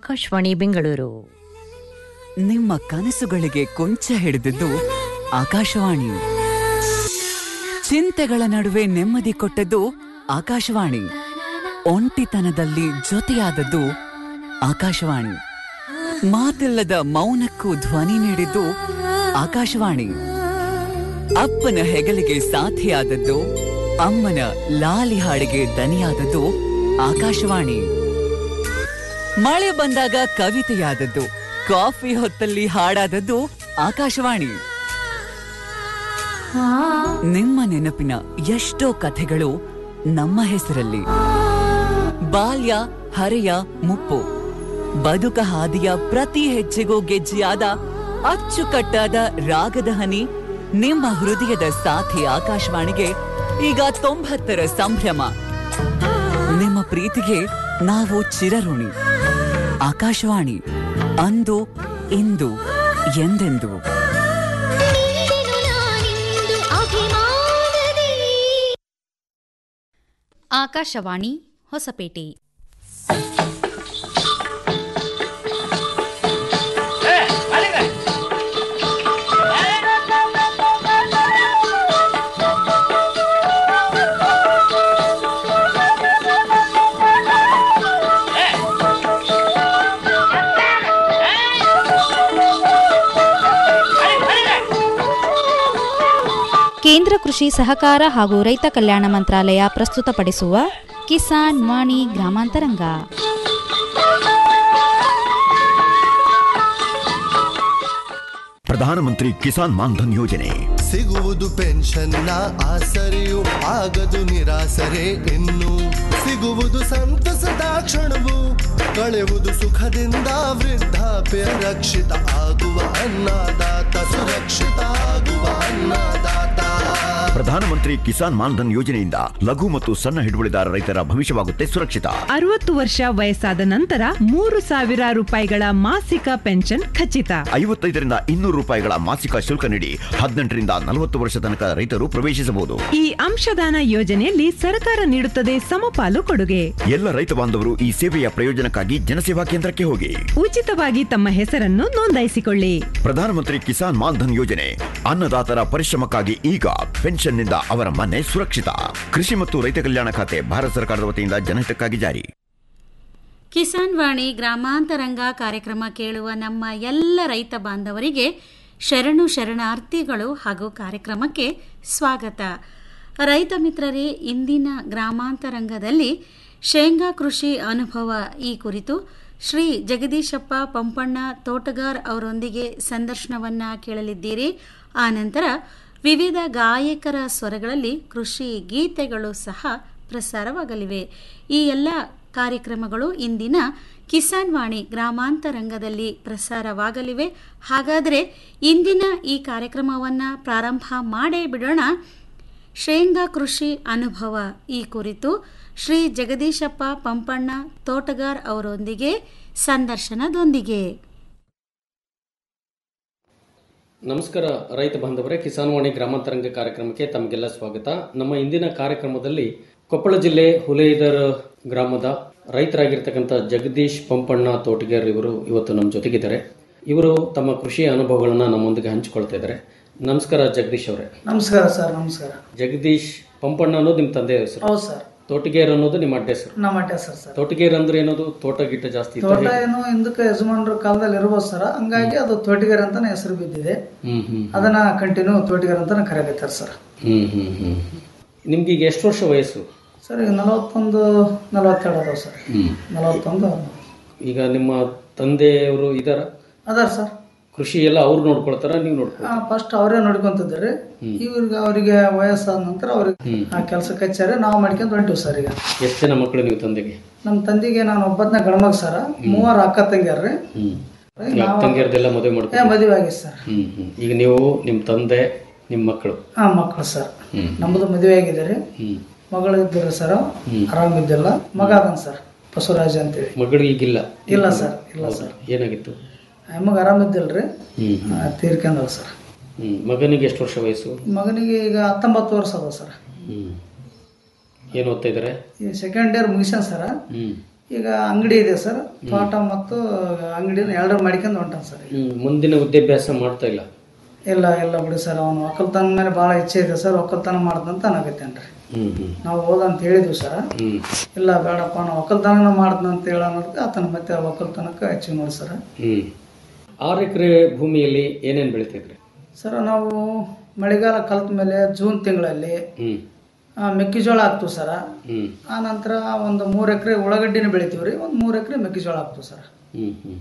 ಆಕಾಶವಾಣಿ ಬೆಂಗಳೂರು ನಿಮ್ಮ ಕನಸುಗಳಿಗೆ ಕೊಂಚ ಹಿಡಿದಿದ್ದು ಆಕಾಶವಾಣಿ ಚಿಂತೆಗಳ ನಡುವೆ ನೆಮ್ಮದಿ ಕೊಟ್ಟದ್ದು ಆಕಾಶವಾಣಿ ಒಂಟಿತನದಲ್ಲಿ ಜೊತೆಯಾದದ್ದು ಆಕಾಶವಾಣಿ ಮಾತಿಲ್ಲದ ಮೌನಕ್ಕೂ ಧ್ವನಿ ನೀಡಿದ್ದು ಆಕಾಶವಾಣಿ ಅಪ್ಪನ ಹೆಗಲಿಗೆ ಸಾಥಿಯಾದದ್ದು ಅಮ್ಮನ ಲಾಲಿ ಹಾಡಿಗೆ ದನಿಯಾದದ್ದು ಆಕಾಶವಾಣಿ ಮಳೆ ಬಂದಾಗ ಕವಿತೆಯಾದದ್ದು ಕಾಫಿ ಹೊತ್ತಲ್ಲಿ ಹಾಡಾದದ್ದು ಆಕಾಶವಾಣಿ ನಿಮ್ಮ ನೆನಪಿನ ಎಷ್ಟೋ ಕಥೆಗಳು ನಮ್ಮ ಹೆಸರಲ್ಲಿ ಬಾಲ್ಯ ಹರೆಯ ಮುಪ್ಪು ಬದುಕ ಹಾದಿಯ ಪ್ರತಿ ಹೆಜ್ಜೆಗೂ ಗೆಜ್ಜೆಯಾದ ಅಚ್ಚುಕಟ್ಟಾದ ರಾಗದ ಹನಿ ನಿಮ್ಮ ಹೃದಯದ ಸಾಥಿ ಆಕಾಶವಾಣಿಗೆ ಈಗ ತೊಂಬತ್ತರ ಸಂಭ್ರಮ ನಿಮ್ಮ ಪ್ರೀತಿಗೆ ನಾವು ಚಿರಋಣಿ ಆಕಾಶವಾಣಿ ಅಂದು ಇಂದು ಎಂದೆಂದು ನಿಂದೆನು ನಾನಿಂದು ಅಭಿಮಾನದಿ ಆಕಾಶವಾಣಿ ಹೊಸಪೇಟೆ ಕೇಂದ್ರ ಕೃಷಿ ಸಹಕಾರ ಹಾಗೂ ರೈತ ಕಲ್ಯಾಣ ಮಂತ್ರಾಲಯ ಪ್ರಸ್ತುತಪಡಿಸುವ ಕಿಸಾನ್ ವಾಣಿ ಗ್ರಾಮಾಂತರಂಗ ಪ್ರಧಾನಮಂತ್ರಿ ಕಿಸಾನ್ ಮಾನ್ಧನ್ ಯೋಜನೆ ಸಿಗುವುದು ಪೆನ್ಷನ್ನ ಆಸರೆಯು ಆಗದು ನಿರಾಸರೆ ಇನ್ನು ಸಿಗುವುದು ಸಂತಸದ ಕ್ಷಣವು ಕಳೆಯುವುದು ಸುಖದಿಂದ ವೃದ್ಧಾಪ್ಯ ರಕ್ಷಿತ ಆಗುವ ಅನ್ನದಾತ ಸುರಕ್ಷಿತ ಆಗುವ ಅನ್ನದಾತ ಪ್ರಧಾನಮಂತ್ರಿ ಕಿಸಾನ್ ಮಾನ್ಧನ್ ಯೋಜನೆಯಿಂದ ಲಘು ಮತ್ತು ಸಣ್ಣ ಹಿಡುವಳಿದಾರ ರೈತರ ಭವಿಷ್ಯವಾಗುತ್ತೆ ಸುರಕ್ಷಿತ ಅರವತ್ತು ವರ್ಷ ವಯಸ್ಸಾದ ನಂತರ ಮೂರು ಸಾವಿರ ರೂಪಾಯಿಗಳ ಮಾಸಿಕ ಪೆನ್ಷನ್ ಖಚಿತ ಐವತ್ತೈದರಿಂದ ಇನ್ನೂರು ರೂಪಾಯಿಗಳ ಮಾಸಿಕ ಶುಲ್ಕ ನೀಡಿ ಹದಿನೆಂಟರಿಂದ ನಲವತ್ತು ವರ್ಷ ತನಕ ರೈತರು ಪ್ರವೇಶಿಸಬಹುದು ಈ ಅಂಶದಾನ ಯೋಜನೆಯಲ್ಲಿ ಸರ್ಕಾರ ನೀಡುತ್ತದೆ ಸಮಪಾಲು ಕೊಡುಗೆ ಎಲ್ಲ ರೈತ ಬಾಂಧವರು ಈ ಸೇವೆಯ ಪ್ರಯೋಜನಕ್ಕಾಗಿ ಜನಸೇವಾ ಕೇಂದ್ರಕ್ಕೆ ಹೋಗಿ ಉಚಿತವಾಗಿ ತಮ್ಮ ಹೆಸರನ್ನು ನೋಂದಾಯಿಸಿಕೊಳ್ಳಿ ಪ್ರಧಾನಮಂತ್ರಿ ಕಿಸಾನ್ ಮಾನ್ಧನ್ ಯೋಜನೆ ಅನ್ನದಾತರ ಪರಿಶ್ರಮಕ್ಕಾಗಿ ಈಗ ಪೆನ್ಷನ್ನಿಂದ ಅವರ ಮನೆ ಸುರಕ್ಷಿತ ಕೃಷಿ ಮತ್ತು ರೈತ ಕಲ್ಯಾಣ ಖಾತೆ ಭಾರತ ಸರ್ಕಾರದ ವತಿಯಿಂದ ಜನಹಿತಕ್ಕಾಗಿ ಜಾರಿ ಕಿಸಾನ್ ವಾಣಿ ಗ್ರಾಮಾಂತರಂಗ ಕಾರ್ಯಕ್ರಮ ಕೇಳುವ ನಮ್ಮ ಎಲ್ಲ ರೈತ ಬಾಂಧವರಿಗೆ ಶರಣು ಶರಣಾರ್ಥಿಗಳು ಹಾಗೂ ಕಾರ್ಯಕ್ರಮಕ್ಕೆ ಸ್ವಾಗತ ರೈತ ಮಿತ್ರರೇ ಇಂದಿನ ಗ್ರಾಮಾಂತರಂಗದಲ್ಲಿ ಶೇಂಗಾ ಕೃಷಿ ಅನುಭವ ಈ ಕುರಿತು ಶ್ರೀ ಜಗದೀಶಪ್ಪ ಪಂಪಣ್ಣ ತೋಟಗಾರ್ ಅವರೊಂದಿಗೆ ಸಂದರ್ಶನವನ್ನ ಕೇಳಲಿದ್ದೀರಿ ಆನಂತರ ವಿವಿಧ ಗಾಯಕರ ಸ್ವರಗಳಲ್ಲಿ ಕೃಷಿ ಗೀತೆಗಳು ಸಹ ಪ್ರಸಾರವಾಗಲಿವೆ ಈ ಎಲ್ಲ ಕಾರ್ಯಕ್ರಮಗಳು ಇಂದಿನ ಕಿಸಾನ್ ವಾಣಿ ಗ್ರಾಮಾಂತರಂಗದಲ್ಲಿ ಪ್ರಸಾರವಾಗಲಿವೆ ಹಾಗಾದರೆ ಇಂದಿನ ಈ ಕಾರ್ಯಕ್ರಮವನ್ನು ಪ್ರಾರಂಭ ಮಾಡೇ ಬಿಡೋಣ ಶೇಂಗಾ ಕೃಷಿ ಅನುಭವ ಈ ಕುರಿತು ಶ್ರೀ ಜಗದೀಶಪ್ಪ ಪಂಪಣ್ಣ ತೋಟಗಾರ್ ಅವರೊಂದಿಗೆ ಸಂದರ್ಶನದೊಂದಿಗೆ ನಮಸ್ಕಾರ ರೈತ ಬಾಂಧವರೇ ಕಿಸಾನ್ ವಾಣಿ ಗ್ರಾಮಾಂತರಂಗ ಕಾರ್ಯಕ್ರಮಕ್ಕೆ ತಮಗೆಲ್ಲ ಸ್ವಾಗತ ನಮ್ಮ ಇಂದಿನ ಕಾರ್ಯಕ್ರಮದಲ್ಲಿ ಕೊಪ್ಪಳ ಜಿಲ್ಲೆ ಹುಲೇದರ್ ಗ್ರಾಮದ ರೈತರಾಗಿರ್ತಕ್ಕಂಥ ಜಗದೀಶ್ ಪಂಪಣ್ಣ ತೋಟಗೇರ್ ಇವರು ಇವತ್ತು ನಮ್ಮ ಜೊತೆಗಿದ್ದಾರೆ ಇವರು ತಮ್ಮ ಕೃಷಿ ಅನುಭವಗಳನ್ನ ನಮ್ಮೊಂದಿಗೆ ಹಂಚಿಕೊಳ್ತಾ ಇದ್ದಾರೆ ನಮಸ್ಕಾರ ಜಗದೀಶ್ ಅವರೇ ನಮಸ್ಕಾರ ಸರ್ ನಮಸ್ಕಾರ ಜಗದೀಶ್ ಪಂಪಣ್ಣ ಅನ್ನೋದು ನಿಮ್ಮ ತಂದೆ ಹೆಸರು ಹೌದು ಸರ್ ತೋಟಗೇರ್ ಅನ್ನೋದು ನಿಮ್ಮ ಅಡ್ಡ ಹೆಸರು ನಮ್ಮ ಅಡ್ಡ ಸರ್ ಸರ್ ತೋಟಗೇರ್ ಅಂದ್ರೆ ಏನದು ತೋಟ ಗಿಟ್ಟ ಜಾಸ್ತಿ ಇತ್ತು ತೋಟ ಏನು ಹಿಂದಕ್ಕೆ ಯಜಮಾನ್ರ ಕಾಲದಲ್ಲಿ ಇರ್ಬೋದು ಸರ್ ಹಂಗಾಗಿ ಅದು ತೋಟಿಗೆರೆ ಅಂತಾನೆ ಹೆಸರು ಬಿದ್ದಿದೆ ಹ್ಮ್ ಹ್ಮ್ ಅದನ್ನ ಕಂಟಿನ್ಯೂ ತೋಟಿಗೆರೆ ಅಂತಾನೆ ಕರೆಯಕತ್ತಾರೆ ಸರ್ ಹ್ಮ್ ಹ್ಮ್ ಹ್ಮ್ ನಿಮ್ಗೆ ಈಗ ಎಷ್ಟು ವರ್ಷ ವಯಸ್ಸು ಸರ್ ಈಗ ನಲವತ್ತೊಂದು ನಲವತ್ತೆರಡು ಅದಾವ ಸರ್ ಹ್ಮ್ ನಲವತ್ತೊಂದು ಈಗ ನಿಮ್ಮ ತಂದೆಯವರು ಇದಾರ ಅದಾರ ಸರ್ ಕೃಷಿ ಎಲ್ಲ ಅವ್ರು ನೋಡ್ಕೊಳ್ತಾರ ನೀವು ನೋಡ್ಕೊಳ್ತಾರ ಫಸ್ಟ್ ಅವರೇ ನೋಡ್ಕೊಂತಿದ್ದಾರೆ ಇವ್ರಿಗೆ ಅವರಿಗೆ ವಯಸ್ಸಾದ ನಂತರ ಅವ್ರಿಗೆ ಆ ಕೆಲಸಕ್ಕೆ ಹಚ್ಚಾರೆ ನಾವು ಮಾಡ್ಕೊಂಡ್ ಹೊಂಟಿವಿ ಸರ್ ಈಗ ಎಷ್ಟು ಜನ ಮಕ್ಕಳು ನೀವು ತಂದೆಗೆ ನಮ್ಮ ತಂದೆಗೆ ನಾನು ಒಬ್ಬತ್ನ ಗಣಮಗ ಸರ್ ಮೂವರು ಅಕ್ಕ ತಂಗಿಯಾರ್ರಿ ಹ್ಮ್ ಈಗ ತಂಗಿಯರ್ದೆಲ್ಲ ಮದುವೆ ಏ ಮಾಡ್ತಾರೆ ಮದುವೆ ಆಗಿದೆ ಸರ್ ಹ್ಮ್ ಹ್ಮ್ ಈಗ ನೀವು ನಿಮ್ಮ ತಂದೆ ನಿಮ್ಮ ಮಕ್ಕಳು ಹಾ ಮಕ್ಕಳು ಸರ್ ಹ್ಮ್ ನಮ್ಮದು ಮದುವೆ ಆಗಿದೆ ರೀ ಹ್ಮ್ ಮಗಳು ಇದ್ದರು ಸರ್ ಆರಾಮಿದ್ದಿಲ್ಲ ಮಗ ಅದನ್ ಸರ್ ಬಸವರಾಜ ಅಂತೇಳಿ ಮಗಳು ಈಗಿಲ್ಲ ಇಲ್ಲ ಸರ್ ಇಲ್ಲ ಸರ್ ಏನಾಗಿತ್ತು ನಮಗೆ ಆರಾಮಿದ್ದಿಲ್ರಿ ಹ್ಮ್ ತೀರ್ಕೊಂಡವ ಸರ್ ಹ್ಮ್ ಮಗನಿಗೆ ಎಷ್ಟು ವರ್ಷ ವಯಸ್ಸು ಮಗನಿಗೆ ಈಗ ಹತ್ತೊಂಬತ್ತು ವರ್ಷ ಅದ ಸರ್ ಹ್ಮ್ ಏನು ಓದ್ತಾ ಇದ್ದಾರೆ ಈ ಸೆಕೆಂಡ್ ಇಯರ್ ಮುಗಿಸ್ಯಾನ ಸರ್ ಹ್ಮ್ ಈಗ ಅಂಗಡಿ ಇದೆ ಸರ್ ತೋಟ ಮತ್ತು ಅಂಗಡಿನ ಎರಡರ ಮಾಡ್ಕೊಂಡು ಹೊಂಟಾನ ಸರ್ ಈಗ. ಹ್ಮ್. ಮುಂದಿನ ವಿದ್ಯಾಭ್ಯಾಸ ಮಾಡ್ತಾ ಇಲ್ಲ ಇಲ್ಲ ಇಲ್ಲ ಬಿಡಿ ಸರ್ ಅವನು ಒಕ್ಕಲ್ತನ ಮೇಲೆ ಭಾಳ ಇಚ್ಛೆ ಇದೆ ಸರ್ ಒಕ್ಕಲ್ತನ ಮಾಡ್ದಂತ ಅನ್ನಕತ್ತೇನ್ರಿ ಹ್ಮ್ ಹ್ಮ್ ನಾವು ಓದಂತ ಹೇಳಿದ್ವಿ ಸರ್ ಹ್ಮ್ ಇಲ್ಲ ಬೇಡಪ್ಪ ನಾವು ಒಕ್ಕಲ್ತನ ಮಾಡ್ದ ಅಂತ ಹೇಳೋದಕ್ಕೆ ಆತನ ಮತ್ತೆ ಒಕ್ಕಲ್ತನಕ್ಕೆ ಹಚ್ಚಿ ನೋಡಿ ಸರ್ ಹ್ಮ್ ಆರು ಎಕರೆ ಭೂಮಿಯಲ್ಲಿ ಏನೇನ್ ಬೆಳಿತಿದ್ರಿ ಸರ್ ನಾವು ಮಳೆಗಾಲ ಕಲ್ತ ಮೇಲೆ ಜೂನ್ ತಿಂಗಳಲ್ಲಿ ಹ್ಮ್ ಆ, ಮೆಕ್ಕೆಜೋಳ ಹಾಕ್ತೀವಿ ಸರ್ ಹ್ಮ್ ಆ ನಂತರ ಒಂದು ಮೂರು ಎಕರೆ ಉಳ್ಳಾಗಡ್ಡಿನ ಬೆಳಿತೀವಿ ರೀ ಒಂದು ಮೂರು ಎಕರೆ ಮೆಕ್ಕೆಜೋಳ ಹಾಕ್ತೀವಿ ಸರ್ ಹ್ಮ್ ಹ್ಮ್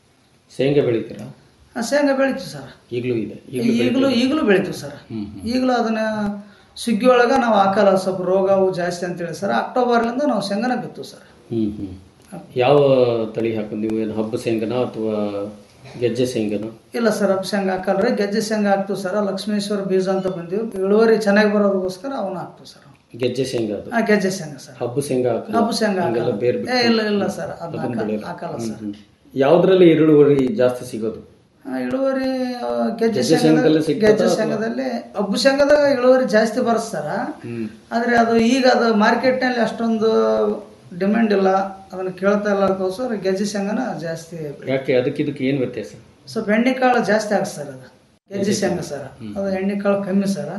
ಶೇಂಗಾ ಬೆಳಿತೀರಾ ಆ, ಶೇಂಗಾ ಬೆಳಿತೀವಿ ಸರ್ ಈಗಲೂ ಇದೆ ಈಗಲೂ ಈಗಲೂ ಬೆಳಿತೀವಿ ಸರ್ ಈಗಲೂ ಅದನ್ನ ಸುಗ್ಗಿ ಒಳಗೆ ನಾವು ಹಾಕಲ್ಲ ಸ್ವಲ್ಪ ರೋಗ ಅವು ಜಾಸ್ತಿ ಅಂತೇಳಿ ಸರ್ ಅಕ್ಟೋಬರ್ಲಿಂದ ನಾವು ಶೇಂಗಾನ ಬಿತ್ತೀವಿ ಸರ್ ಹ್ಮ್ ಹ್ಮ್ ಯಾವ ತಳಿ ಹಾಕೋದು ನೀವು ಏನು ಹಬ್ಬ ಶೇಂಗನ ಅಥವಾ ಗೆಜ್ಜೆ ಶೇಂಗನ ಇಲ್ಲ ಸರ್ ಹಬ್ಬ ಶೇಂಗಾ ಹಾಕಲ್ರಿ ಗೆಜ್ಜೆ ಶೇಂಗಾ ಹಾಕ್ತೀವಿ ಸರ್ ಲಕ್ಷ್ಮೇಶ್ವರ ಬೀಜ ಅಂತ ಬಂದೀವಿ ಇಳುವರಿ ಚೆನ್ನಾಗಿ ಬರೋದಕ್ಕೋಸ್ಕರ ಅವನ್ನ ಹಾಕ್ತೀವಿ ಸರ್ ಗೆಜ್ಜೆ ಶೇಂಗಾ ಅದು ಆ ಗೆಜ್ಜೆ ಶೇಂಗಾ ಸರ್ ಹಬ್ಬ ಶೇಂಗಾ ಹಾಕಲ್ಲ? ಹಬ್ಬ ಶೇಂಗಾ ಹಂಗೆಲ್ಲ ಹಾಕಲ್ಲ. ಬೇರೆ ಏ, ಇಲ್ಲ ಇಲ್ಲ ಸರ್ ಅದು ಅದನ್ನ ಹಾಕಲ್ಲ ಬೆಳೆಯಲ್ಲ. ಹಾಕಲ್ಲ ಹ್ಮ್, ಸರ್ ಹ್ಮ್. ಯಾವ್ದ್ರಲ್ಲಿ ಇಳುವರಿ ಜಾಸ್ತಿ ಸಿಗೋದು ಆ, ಇಳುವರಿ ಆ, ಗೆಜ್ಜೆ ಗೆಜ್ಜೆ ಶೇಂಗಾದಲ್ಲಿ ಶೇಂಗಾದಲ್ಲಿ ಸಿಗ್ತದಾ ಗೆಜ್ಜೆ ಅಥವಾ? ಶೇಂಗಾದಲ್ಲಿ ಹಬ್ಬ ಶೇಂಗಾದಾಗ ಇಳುವರಿ ಜಾಸ್ತಿ ಬರುತ್ತೆ ಸರ್ ಹ್ಮ್ ಆದ್ರೆ ಅದು ಈಗ ಅದು ಮಾರ್ಕೆಟ್ನಲ್ಲಿ ಅಷ್ಟೊಂದು ಡಿಮ್ಯಾಂಡ್ ಇಲ್ಲ ಅದನ್ನ ಕೇಳ್ತಾ ಇಲ್ಲ ಅದಕ್ಕೋಸ್ಕರ ಗೆಜ್ಜೆ ಶೇಂಗಾನ ಜಾಸ್ತಿ ಯಾಕೆ ಅದಕ್ಕೆ ಇದಕ್ಕೆ ಏನ್ ವ್ಯತ್ಯಾಸ ಸ್ವಲ್ಪ ಎಣ್ಣೆ ಕಾಳು ಜಾಸ್ತಿ ಆಗುತ್ತೆ ಸರ್ ಅದು ಗೆಜ್ಜೆ ಶೇಂಗಾ ಸರ್ ಅದು ಎಣ್ಣೆ ಕಾಳು ಕಮ್ಮಿ ಸರ್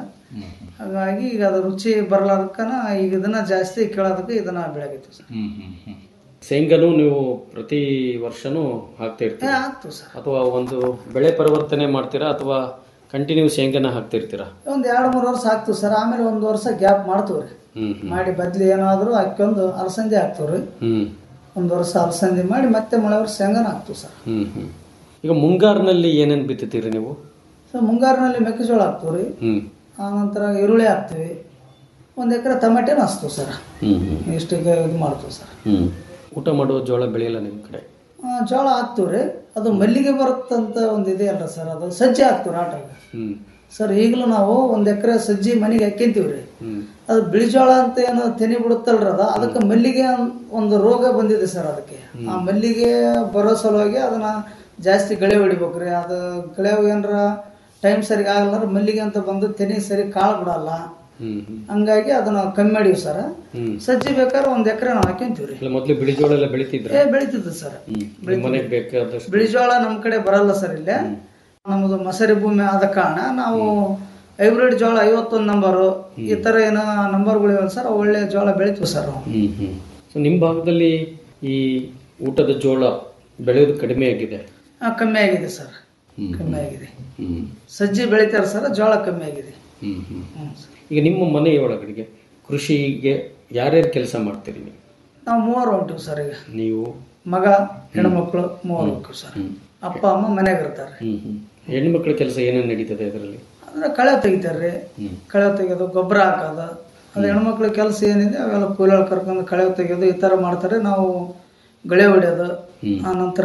ಹಾಗಾಗಿ ಈಗ ಅದು ರುಚಿ ಬರಲಾರ್ದಕ್ಕನ ಈಗ ಇದನ್ನ ಜಾಸ್ತಿ ಕೇಳೋದಕ್ಕೆ ಇದನ್ನ ಬೆಳಗೈತಿ ಸರ್ ಹ್ಮ್ ಹ್ಮ್ ಹ್ಮ್ ಶೇಂಗಾನು ನೀವು ಪ್ರತಿ ವರ್ಷನೂ ಹಾಕ್ತಾ ಏ ಇರ್ತೀರಾ ಆಗ್ತು ಸರ್ ಅಥವಾ ಒಂದು ಬೆಳೆ ಪರಿವರ್ತನೆ ಮಾಡ್ತೀರಾ ಅಥವಾ ಕಂಟಿನ್ಯೂ ಶೇಂಗಾನ ಹಾಕ್ತಿರ್ತೀರಾ ಒಂದ್ ಎರಡು ಮೂರು ವರ್ಷ ಹಾಕ್ತಿವಿ ಸರ್ ಆಮೇಲೆ ಒಂದು ವರ್ಷ ಗ್ಯಾಪ್ ಮಾಡ್ತೀವಿ ರೀ ಹ್ಮ್ ಹ್ಮ್ ಮಾಡಿ ಬದ್ಲಿ ಏನಾದ್ರು ಹಾಕ್ಕೊಂಡು ಅಲಸಂದಿ ಹಾಕ್ತೀವಿ ರೀ ಹ್ಮ್ ಒಂದು ವರ್ಷ ಅಲಸಂದಿ ಮಾಡಿ ಮತ್ತೆ ಮಳೆ ವರ್ಷ ಶೇಂಗಾನ ಹಾಕ್ತೀವಿ ಸರ್ ಹ್ಮ್ ಹ್ಮ್ ಈಗ ಮುಂಗಾರಿನಲ್ಲಿ ಏನೇನ್ ಬಿತ್ತುತ್ತೀರಿ ನೀವು ಸೊ ಮುಂಗಾರಿನಲ್ಲಿ ಮೆಕ್ಕೆಜೋಳ ಹಾಕ್ತೀವಿ ರೀ ಹ್ಮ್ ಆನಂತರ ಈರುಳ್ಳಿ ಹಾಕ್ತೀವಿ ಒಂದು ಎಕರೆ ಟಮಾಟೆನ ಹಚ್ತೀವಿ ಸರ್ ಹ್ಮ್ ಹ್ಮ್ ಇಷ್ಟಿಗೆ ಇದು ಮಾಡ್ತೀವಿ ಸರ್ ಹ್ಮ್ ಊಟ ಮಾಡುವ ಜೋಳ ಬೆಳೆಯಲ್ಲ ನಿಮ್ ಕಡೆ ಆ, ಜೋಳ ಹಾಕ್ತೀವಿ ರೀ ಅದು ಮಲ್ಲಿಗೆ ಬರುತ್ತಂತ ಒಂದು ಇದೆ ಅಲ್ಲ ಸರ್ ಅದು ಸಜ್ಜೆ ಹಾಕ್ತೀವಿ ಆಟಾಗ ಹ್ಮ್ ಸರ್ ಈಗಲೂ ನಾವು ಒಂದು ಎಕರೆ ಸಜ್ಜಿ ಮನೆಗೆ ಹಾಕ್ಯಂತೀವಿ ರೀ ಹ್ಮ್ ಅದು ಬಿಳಿಜೋಳ ಅಂತ ಏನು ತೆನಿ ಬಿಡುತ್ತಲ್ರ ಅದು ಅದಕ್ಕೆ ಮಲ್ಲಿಗೆ ಅನ್- ಒಂದು ರೋಗ ಬಂದಿದೆ ಸರ್ ಅದಕ್ಕೆ ಆ ಮಲ್ಲಿಗೆ ಬರೋ ಸಲುವಾಗಿ ಅದನ್ನ ಜಾಸ್ತಿ ಗಳೆ ಹೊಡಿಬೇಕ್ರಿ ಅದು ಗಳೆ ಏನಾರ ಟೈಮ್ ಸರಿಗೆ ಆಗಲ್ಲ ಮಲ್ಲಿಗೆ ಅಂತ ಬಂದು ತೆನಿ ಸರಿ ಕಾಳು ಬಿಡಲ್ಲ ಹ್ಮ್ ಹ್ಮ್ ಹಂಗಾಗಿ ಅದನ್ನ ಕಮ್ಮಿ ಮಾಡೀವಿ ಸರ್ ಹ್ಮ್ ಸಜ್ಜಿ ಬೇಕಾದ್ರೆ ಒಂದ್ ಎಕರೆ ನಾವು ಹಾಕ್ಯಂತೀವಿ ರೀ ಇಲ್ಲ ಮೊದ್ಲು ಬಿಳಿ ಜೋಳ ಎಲ್ಲ ಬೆಳಿತಿದ್ರ ಏ ಬೆಳಿತಿದ್ದು ಸರ್ ಹ್ಮ್ ನಿಮ್ ಮನೆಗ್ ಬೇಕಾದಷ್ಟು ಬಿಳಿಜೋಳ ನಮ್ಮ ಕಡೆ ಬರಲ್ಲ ಸರ್ ಇಲ್ಲೇ ನಮ್ಮದು ಮಸರಿ ಭೂಮಿ ಆದ ಕಾರಣ ನಾವು ಹೈಬ್ರಿಡ್ ಜೋಳ ಐವತ್ತೊಂದು ನಂಬರು ಈ ತರ ಏನೋ ನಂಬರ್ಗಳು ಇವೆ ಸರ್ ಒಳ್ಳೆ ಜೋಳ ಬೆಳಿತೀವಿ ಸರ್ ನಾವು ಹ್ಮ್ ಹ್ಮ್ ಸೊ ನಿಮ್ ಭಾಗದಲ್ಲಿ ಈ ಊಟದ ಜೋಳ ಬೆಳೆಯೋದು ಕಡಿಮೆ ಆಗಿದೆ ಆ, ಕಮ್ಮಿ ಆಗಿದೆ ಸರ್ ಹ್ಮ್. ಕಮ್ಮಿ ಆಗಿದೆ ಹ್ಮ್ ಸಜ್ಜಿ ಬೆಳಿತಾರೆ ಸರ್ ಜೋಳ ಕಮ್ಮಿ ಆಗಿದೆ ಹ್ಮ್ ಹ್ಮ್ ಹ್ಮ್ ಸರ್. ಈಗ ನಿಮ್ಮ ಮನೆಯೊಳಗಡೆಗೆ ಕೃಷಿಗೆ ಯಾರ್ಯಾರು ಕೆಲಸ ಮಾಡ್ತೀರಿ ನೀವು ನಾವು ಮೂವರು ಹೊಂಟಿವಿ ಸರ್ ಈಗ ನೀವು ಮಗ ಹೆಣ್ಮಕ್ಳು ಮೂವರು ಹೋಗ್ತೀವಿ ಸರ್ ಅಪ್ಪ ಅಮ್ಮ ಮನೆಯಾಗ ಇರ್ತಾರೆ ಹ್ಮ್ ಹ್ಮ್ ಹೆಣ್ಮಕ್ಳ ಕೆಲಸ ಏನೇನು ನಡೀತದೆ ಇದರಲ್ಲಿ ಅಂದ್ರೆ ಕಳೆ ತೆಗಿತಾರ್ರಿ ಹ್ಮ್ ಕಳೆ ತೆಗೆಯೋದು ಗೊಬ್ಬರ ಹಾಕೋದು ಅದು ಹೆಣ್ಮಕ್ಳ ಕೆಲಸ ಏನಿದೆ ಅವೆಲ್ಲ ಕೂಲಿಗಳು ಕರ್ಕೊಂಡು ಕಳೆ ತೆಗೆಯೋದು ಈ ಥರ ಮಾಡ್ತಾರೆ ನಾವು ಗಳೆ ಹೊಡೆಯೋದು ಹ್ಮ್. ಆ ನಂತರ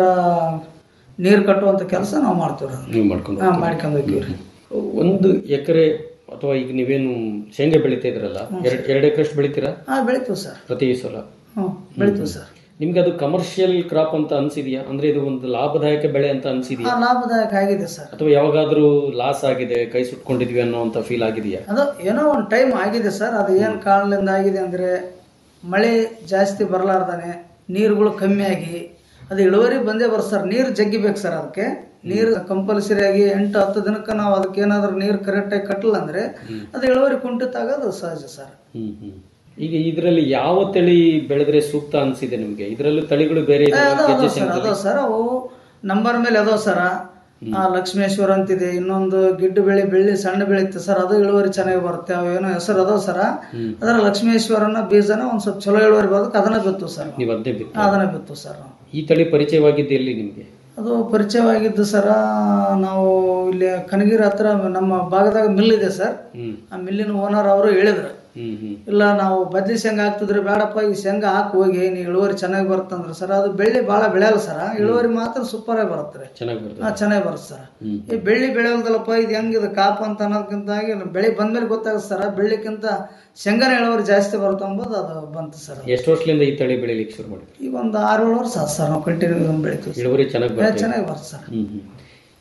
ನೀರು ಕಟ್ಟುವಂಥ ಕೆಲಸ ನಾವು ಮಾಡ್ತೀವಿ ರೀ ನೀವು ಮಾಡ್ಕೊಂಡು ಹಾಂ ಮಾಡ್ಕೊಂಡು ಹೋಗ್ತೀವಿ ರೀ ಒಂದು ಎಕರೆ ಅಥವಾ ಈಗ ನೀವೇನು ಶೇಂಗಾ ಬೆಳಿತಾ ಇದ್ರಲ್ಲ ಎರಡ್ ಎರಡು ಎಕರೆಷ್ಟು ಬೆಳಿತೀರಾ ಹಾಂ ಬೆಳಿತೀವಿ ಸರ್ ಪ್ರತಿ ಸಲ ಹ್ಞೂ ಬೆಳಿತೀವಿ ಸರ್ ನಿಮ್ಗೆ ಅದು ಕಮರ್ಷಿಯಲ್ ಕ್ರಾಪ್ ಅಂತ ಅನ್ಸಿದ್ಯಾ ಅಂದ್ರೆ ಇದು ಒಂದು ಲಾಭದಾಯಕ ಬೆಳೆ ಅಂತ ಅನ್ಸಿದ್ಯಾ ಹಾಂ ಲಾಭದಾಯಕ ಆಗಿದೆ ಸರ್ ಅಥವಾ ಯಾವಾಗಾದ್ರೂ ಲಾಸ್ ಆಗಿದೆ ಕೈ ಸುಟ್ಕೊಂಡಿದ್ವಿ ಅನ್ನೋಂತ ಫೀಲ್ ಆಗಿದೆಯಾ ಅದು ಏನೋ ಒಂದು ಟೈಮ್ ಆಗಿದೆ ಸರ್ ಅದು ಏನು ಕಾರಣದಿಂದ ಆಗಿದೆ ಅಂದರೆ ಮಳೆ ಜಾಸ್ತಿ ಬರಲಾರ್ದಾನೆ ನೀರುಗಳು ಕಮ್ಮಿ ಆಗಿ ಅದು ಇಳುವರಿ ಬಂದೇ ಬರುತ್ತೆ ಸರ್ ನೀರು ಜಗ್ಗಿಬೇಕು ಸರ್ ಅದಕ್ಕೆ ನೀರು ಕಂಪಲ್ಸರಿ ಆಗಿ ಎಂಟು ಹತ್ತು ದಿನಕ್ಕೆ ನಾವು ಅದಕ್ಕೆ ಏನಾದರೂ ನೀರು ಕರೆಕ್ಟಾಗಿ ಕಟ್ಟಲ್ಲ ಅಂದರೆ ಅದು ಇಳುವರಿ ಕುಂಠಿತ ಆಗೋದು ಸಹಜ ಸರ್ ಹ್ಮ್ ಹ್ಮ್ ಈಗ ಇದರಲ್ಲಿ ಯಾವ ತಳಿ ಬೆಳೆದ್ರೆ ಸೂಕ್ತ ಅನ್ಸಿದೆ ನಿಮ್ಗೆ ಇದರಲ್ಲೂ ತಳಿಗಳು ಬೇರೆ ಏ, ಇದಾವೆ, ಅದಾವ ಗೆಜ್ಜೆ ಅದಾವ ಸರ್ ಶೇಂಗಾದಲ್ಲಿ? ಅದಾವ ಸರ್ ಅವು ನಂಬರ್ ಮೇಲೆ ಅದಾವ ಸರ ಆ ಲಕ್ಷ್ಮೇಶ್ವರ ಅಂತಿದೆ ಇನ್ನೊಂದು ಗಿಡ್ಡು ಬೆಳೆ ಬೆಳ್ಳಿ ಸಣ್ಣ ಬೆಳೀತೆ ಸರ್ ಅದು ಇಳುವರಿ ಚೆನ್ನಾಗಿ ಬರುತ್ತೆ ಅವೇನೋ ಹೆಸರು ಅದಾವ ಸರ ಅದರ ಲಕ್ಷ್ಮೇಶ್ವರನ ಬೀಜನ ಒಂದ್ ಸ್ವಲ್ಪ ಚಲೋ ಇಳುವರಿ ಬರೋದಕ್ಕೆ ಅದನ್ನ ಬಿತ್ತು ಸರ್ ನಾವು. ನೀವು ಅದೇ ಬಿತ್ತು ಅದನ್ನ ಬಿತ್ತು ಸರ್ ನಾವು ಈ ತಳಿ ಪರಿಚಯವಾಗಿದ್ದು ಎಲ್ಲಿ ನಿಮ್ಗೆ ಅದು ಪರಿಚಯವಾಗಿದ್ದು ಸರ ನಾವು ಇಲ್ಲಿ ಕನಗಿರಿ ಹತ್ರ ನಮ್ಮ ಭಾಗದಾಗ ಮಿಲ್ ಇದೆ ಸರ್ ಹ್ಮ್ ಆ ಮಿಲ್ಲಿನ ಓನರ್ ಅವರು ಹೇಳಿದ್ರು ಹ್ಮ್ ಹ್ಮ್ ಇಲ್ಲ ನಾವು ಬದ್ಲಿ ಶೇಂಗಾ ಹಾಕ್ತಿದ್ರೆ ಬೇಡಪ್ಪ ಈ ಶೇಂಗಾ ಹಾಕಿ ಹೋಗಿ ನೀ ಇಳುವರಿ ಚೆನ್ನಾಗಿ ಬರುತ್ತಂದ್ರೆ ಸರ್ ಅದು ಬೆಳ್ಳಿ ಭಾಳ ಬೆಳೆಯಲ್ಲ ಸರ್ ಇಳುವರಿ ಮಾತ್ರ ಸೂಪರ್ ಆಗಿ ಬರುತ್ತೆ ರೀ ಚೆನ್ನಾಗಿ ಬರ್ತದೆ ಹಾ ಚೆನ್ನಾಗಿ ಬರುತ್ತೆ ಸರ್ ಹ್ಮ್. ಈ ಬೆಳ್ಳಿ ಬೆಳೆಯೋದಲ್ಲಪ್ಪ ಇದು ಹೆಂಗಿದೆ ಕಾಪ ಅಂತ ಅನ್ನೋದಕ್ಕಿಂತ ಆಗಿ ಬೆಳೆ ಬಂದ್ಮೇಲೆ ಗೊತ್ತಾಗುತ್ತೆ ಸರ್ ಬೆಳ್ಳಿಕ್ಕಿಂತ ಶೇಂಗಾನ ಇಳುವರಿ ಜಾಸ್ತಿ ಬರುತ್ತೆ ಅಂಬೋದು ಅದು ಬಂತು ಸರ್ ಎಷ್ಟು ವರ್ಷದಿಂದ ಈ ತಳಿ ಬೆಳಿಲಿಕ್ಕೆ ಶುರು ಮಾಡಿದ್ರಿ ಈಗ ಒಂದು ಆರು ಏಳು ವರ್ಷ ಆಯ್ತು ಸರ್ ನಾವು ಕಂಟಿನ್ಯೂ ಬೆಳಿತೀವಿ ಇಳುವರಿ ಚೆನ್ನಾಗಿ ಏ, ಬರ್ತದೆ ಚೆನ್ನಾಗಿ ಬರುತ್ತೆ ಸರ್ ಹ್ಮ್ ಹ್ಮ್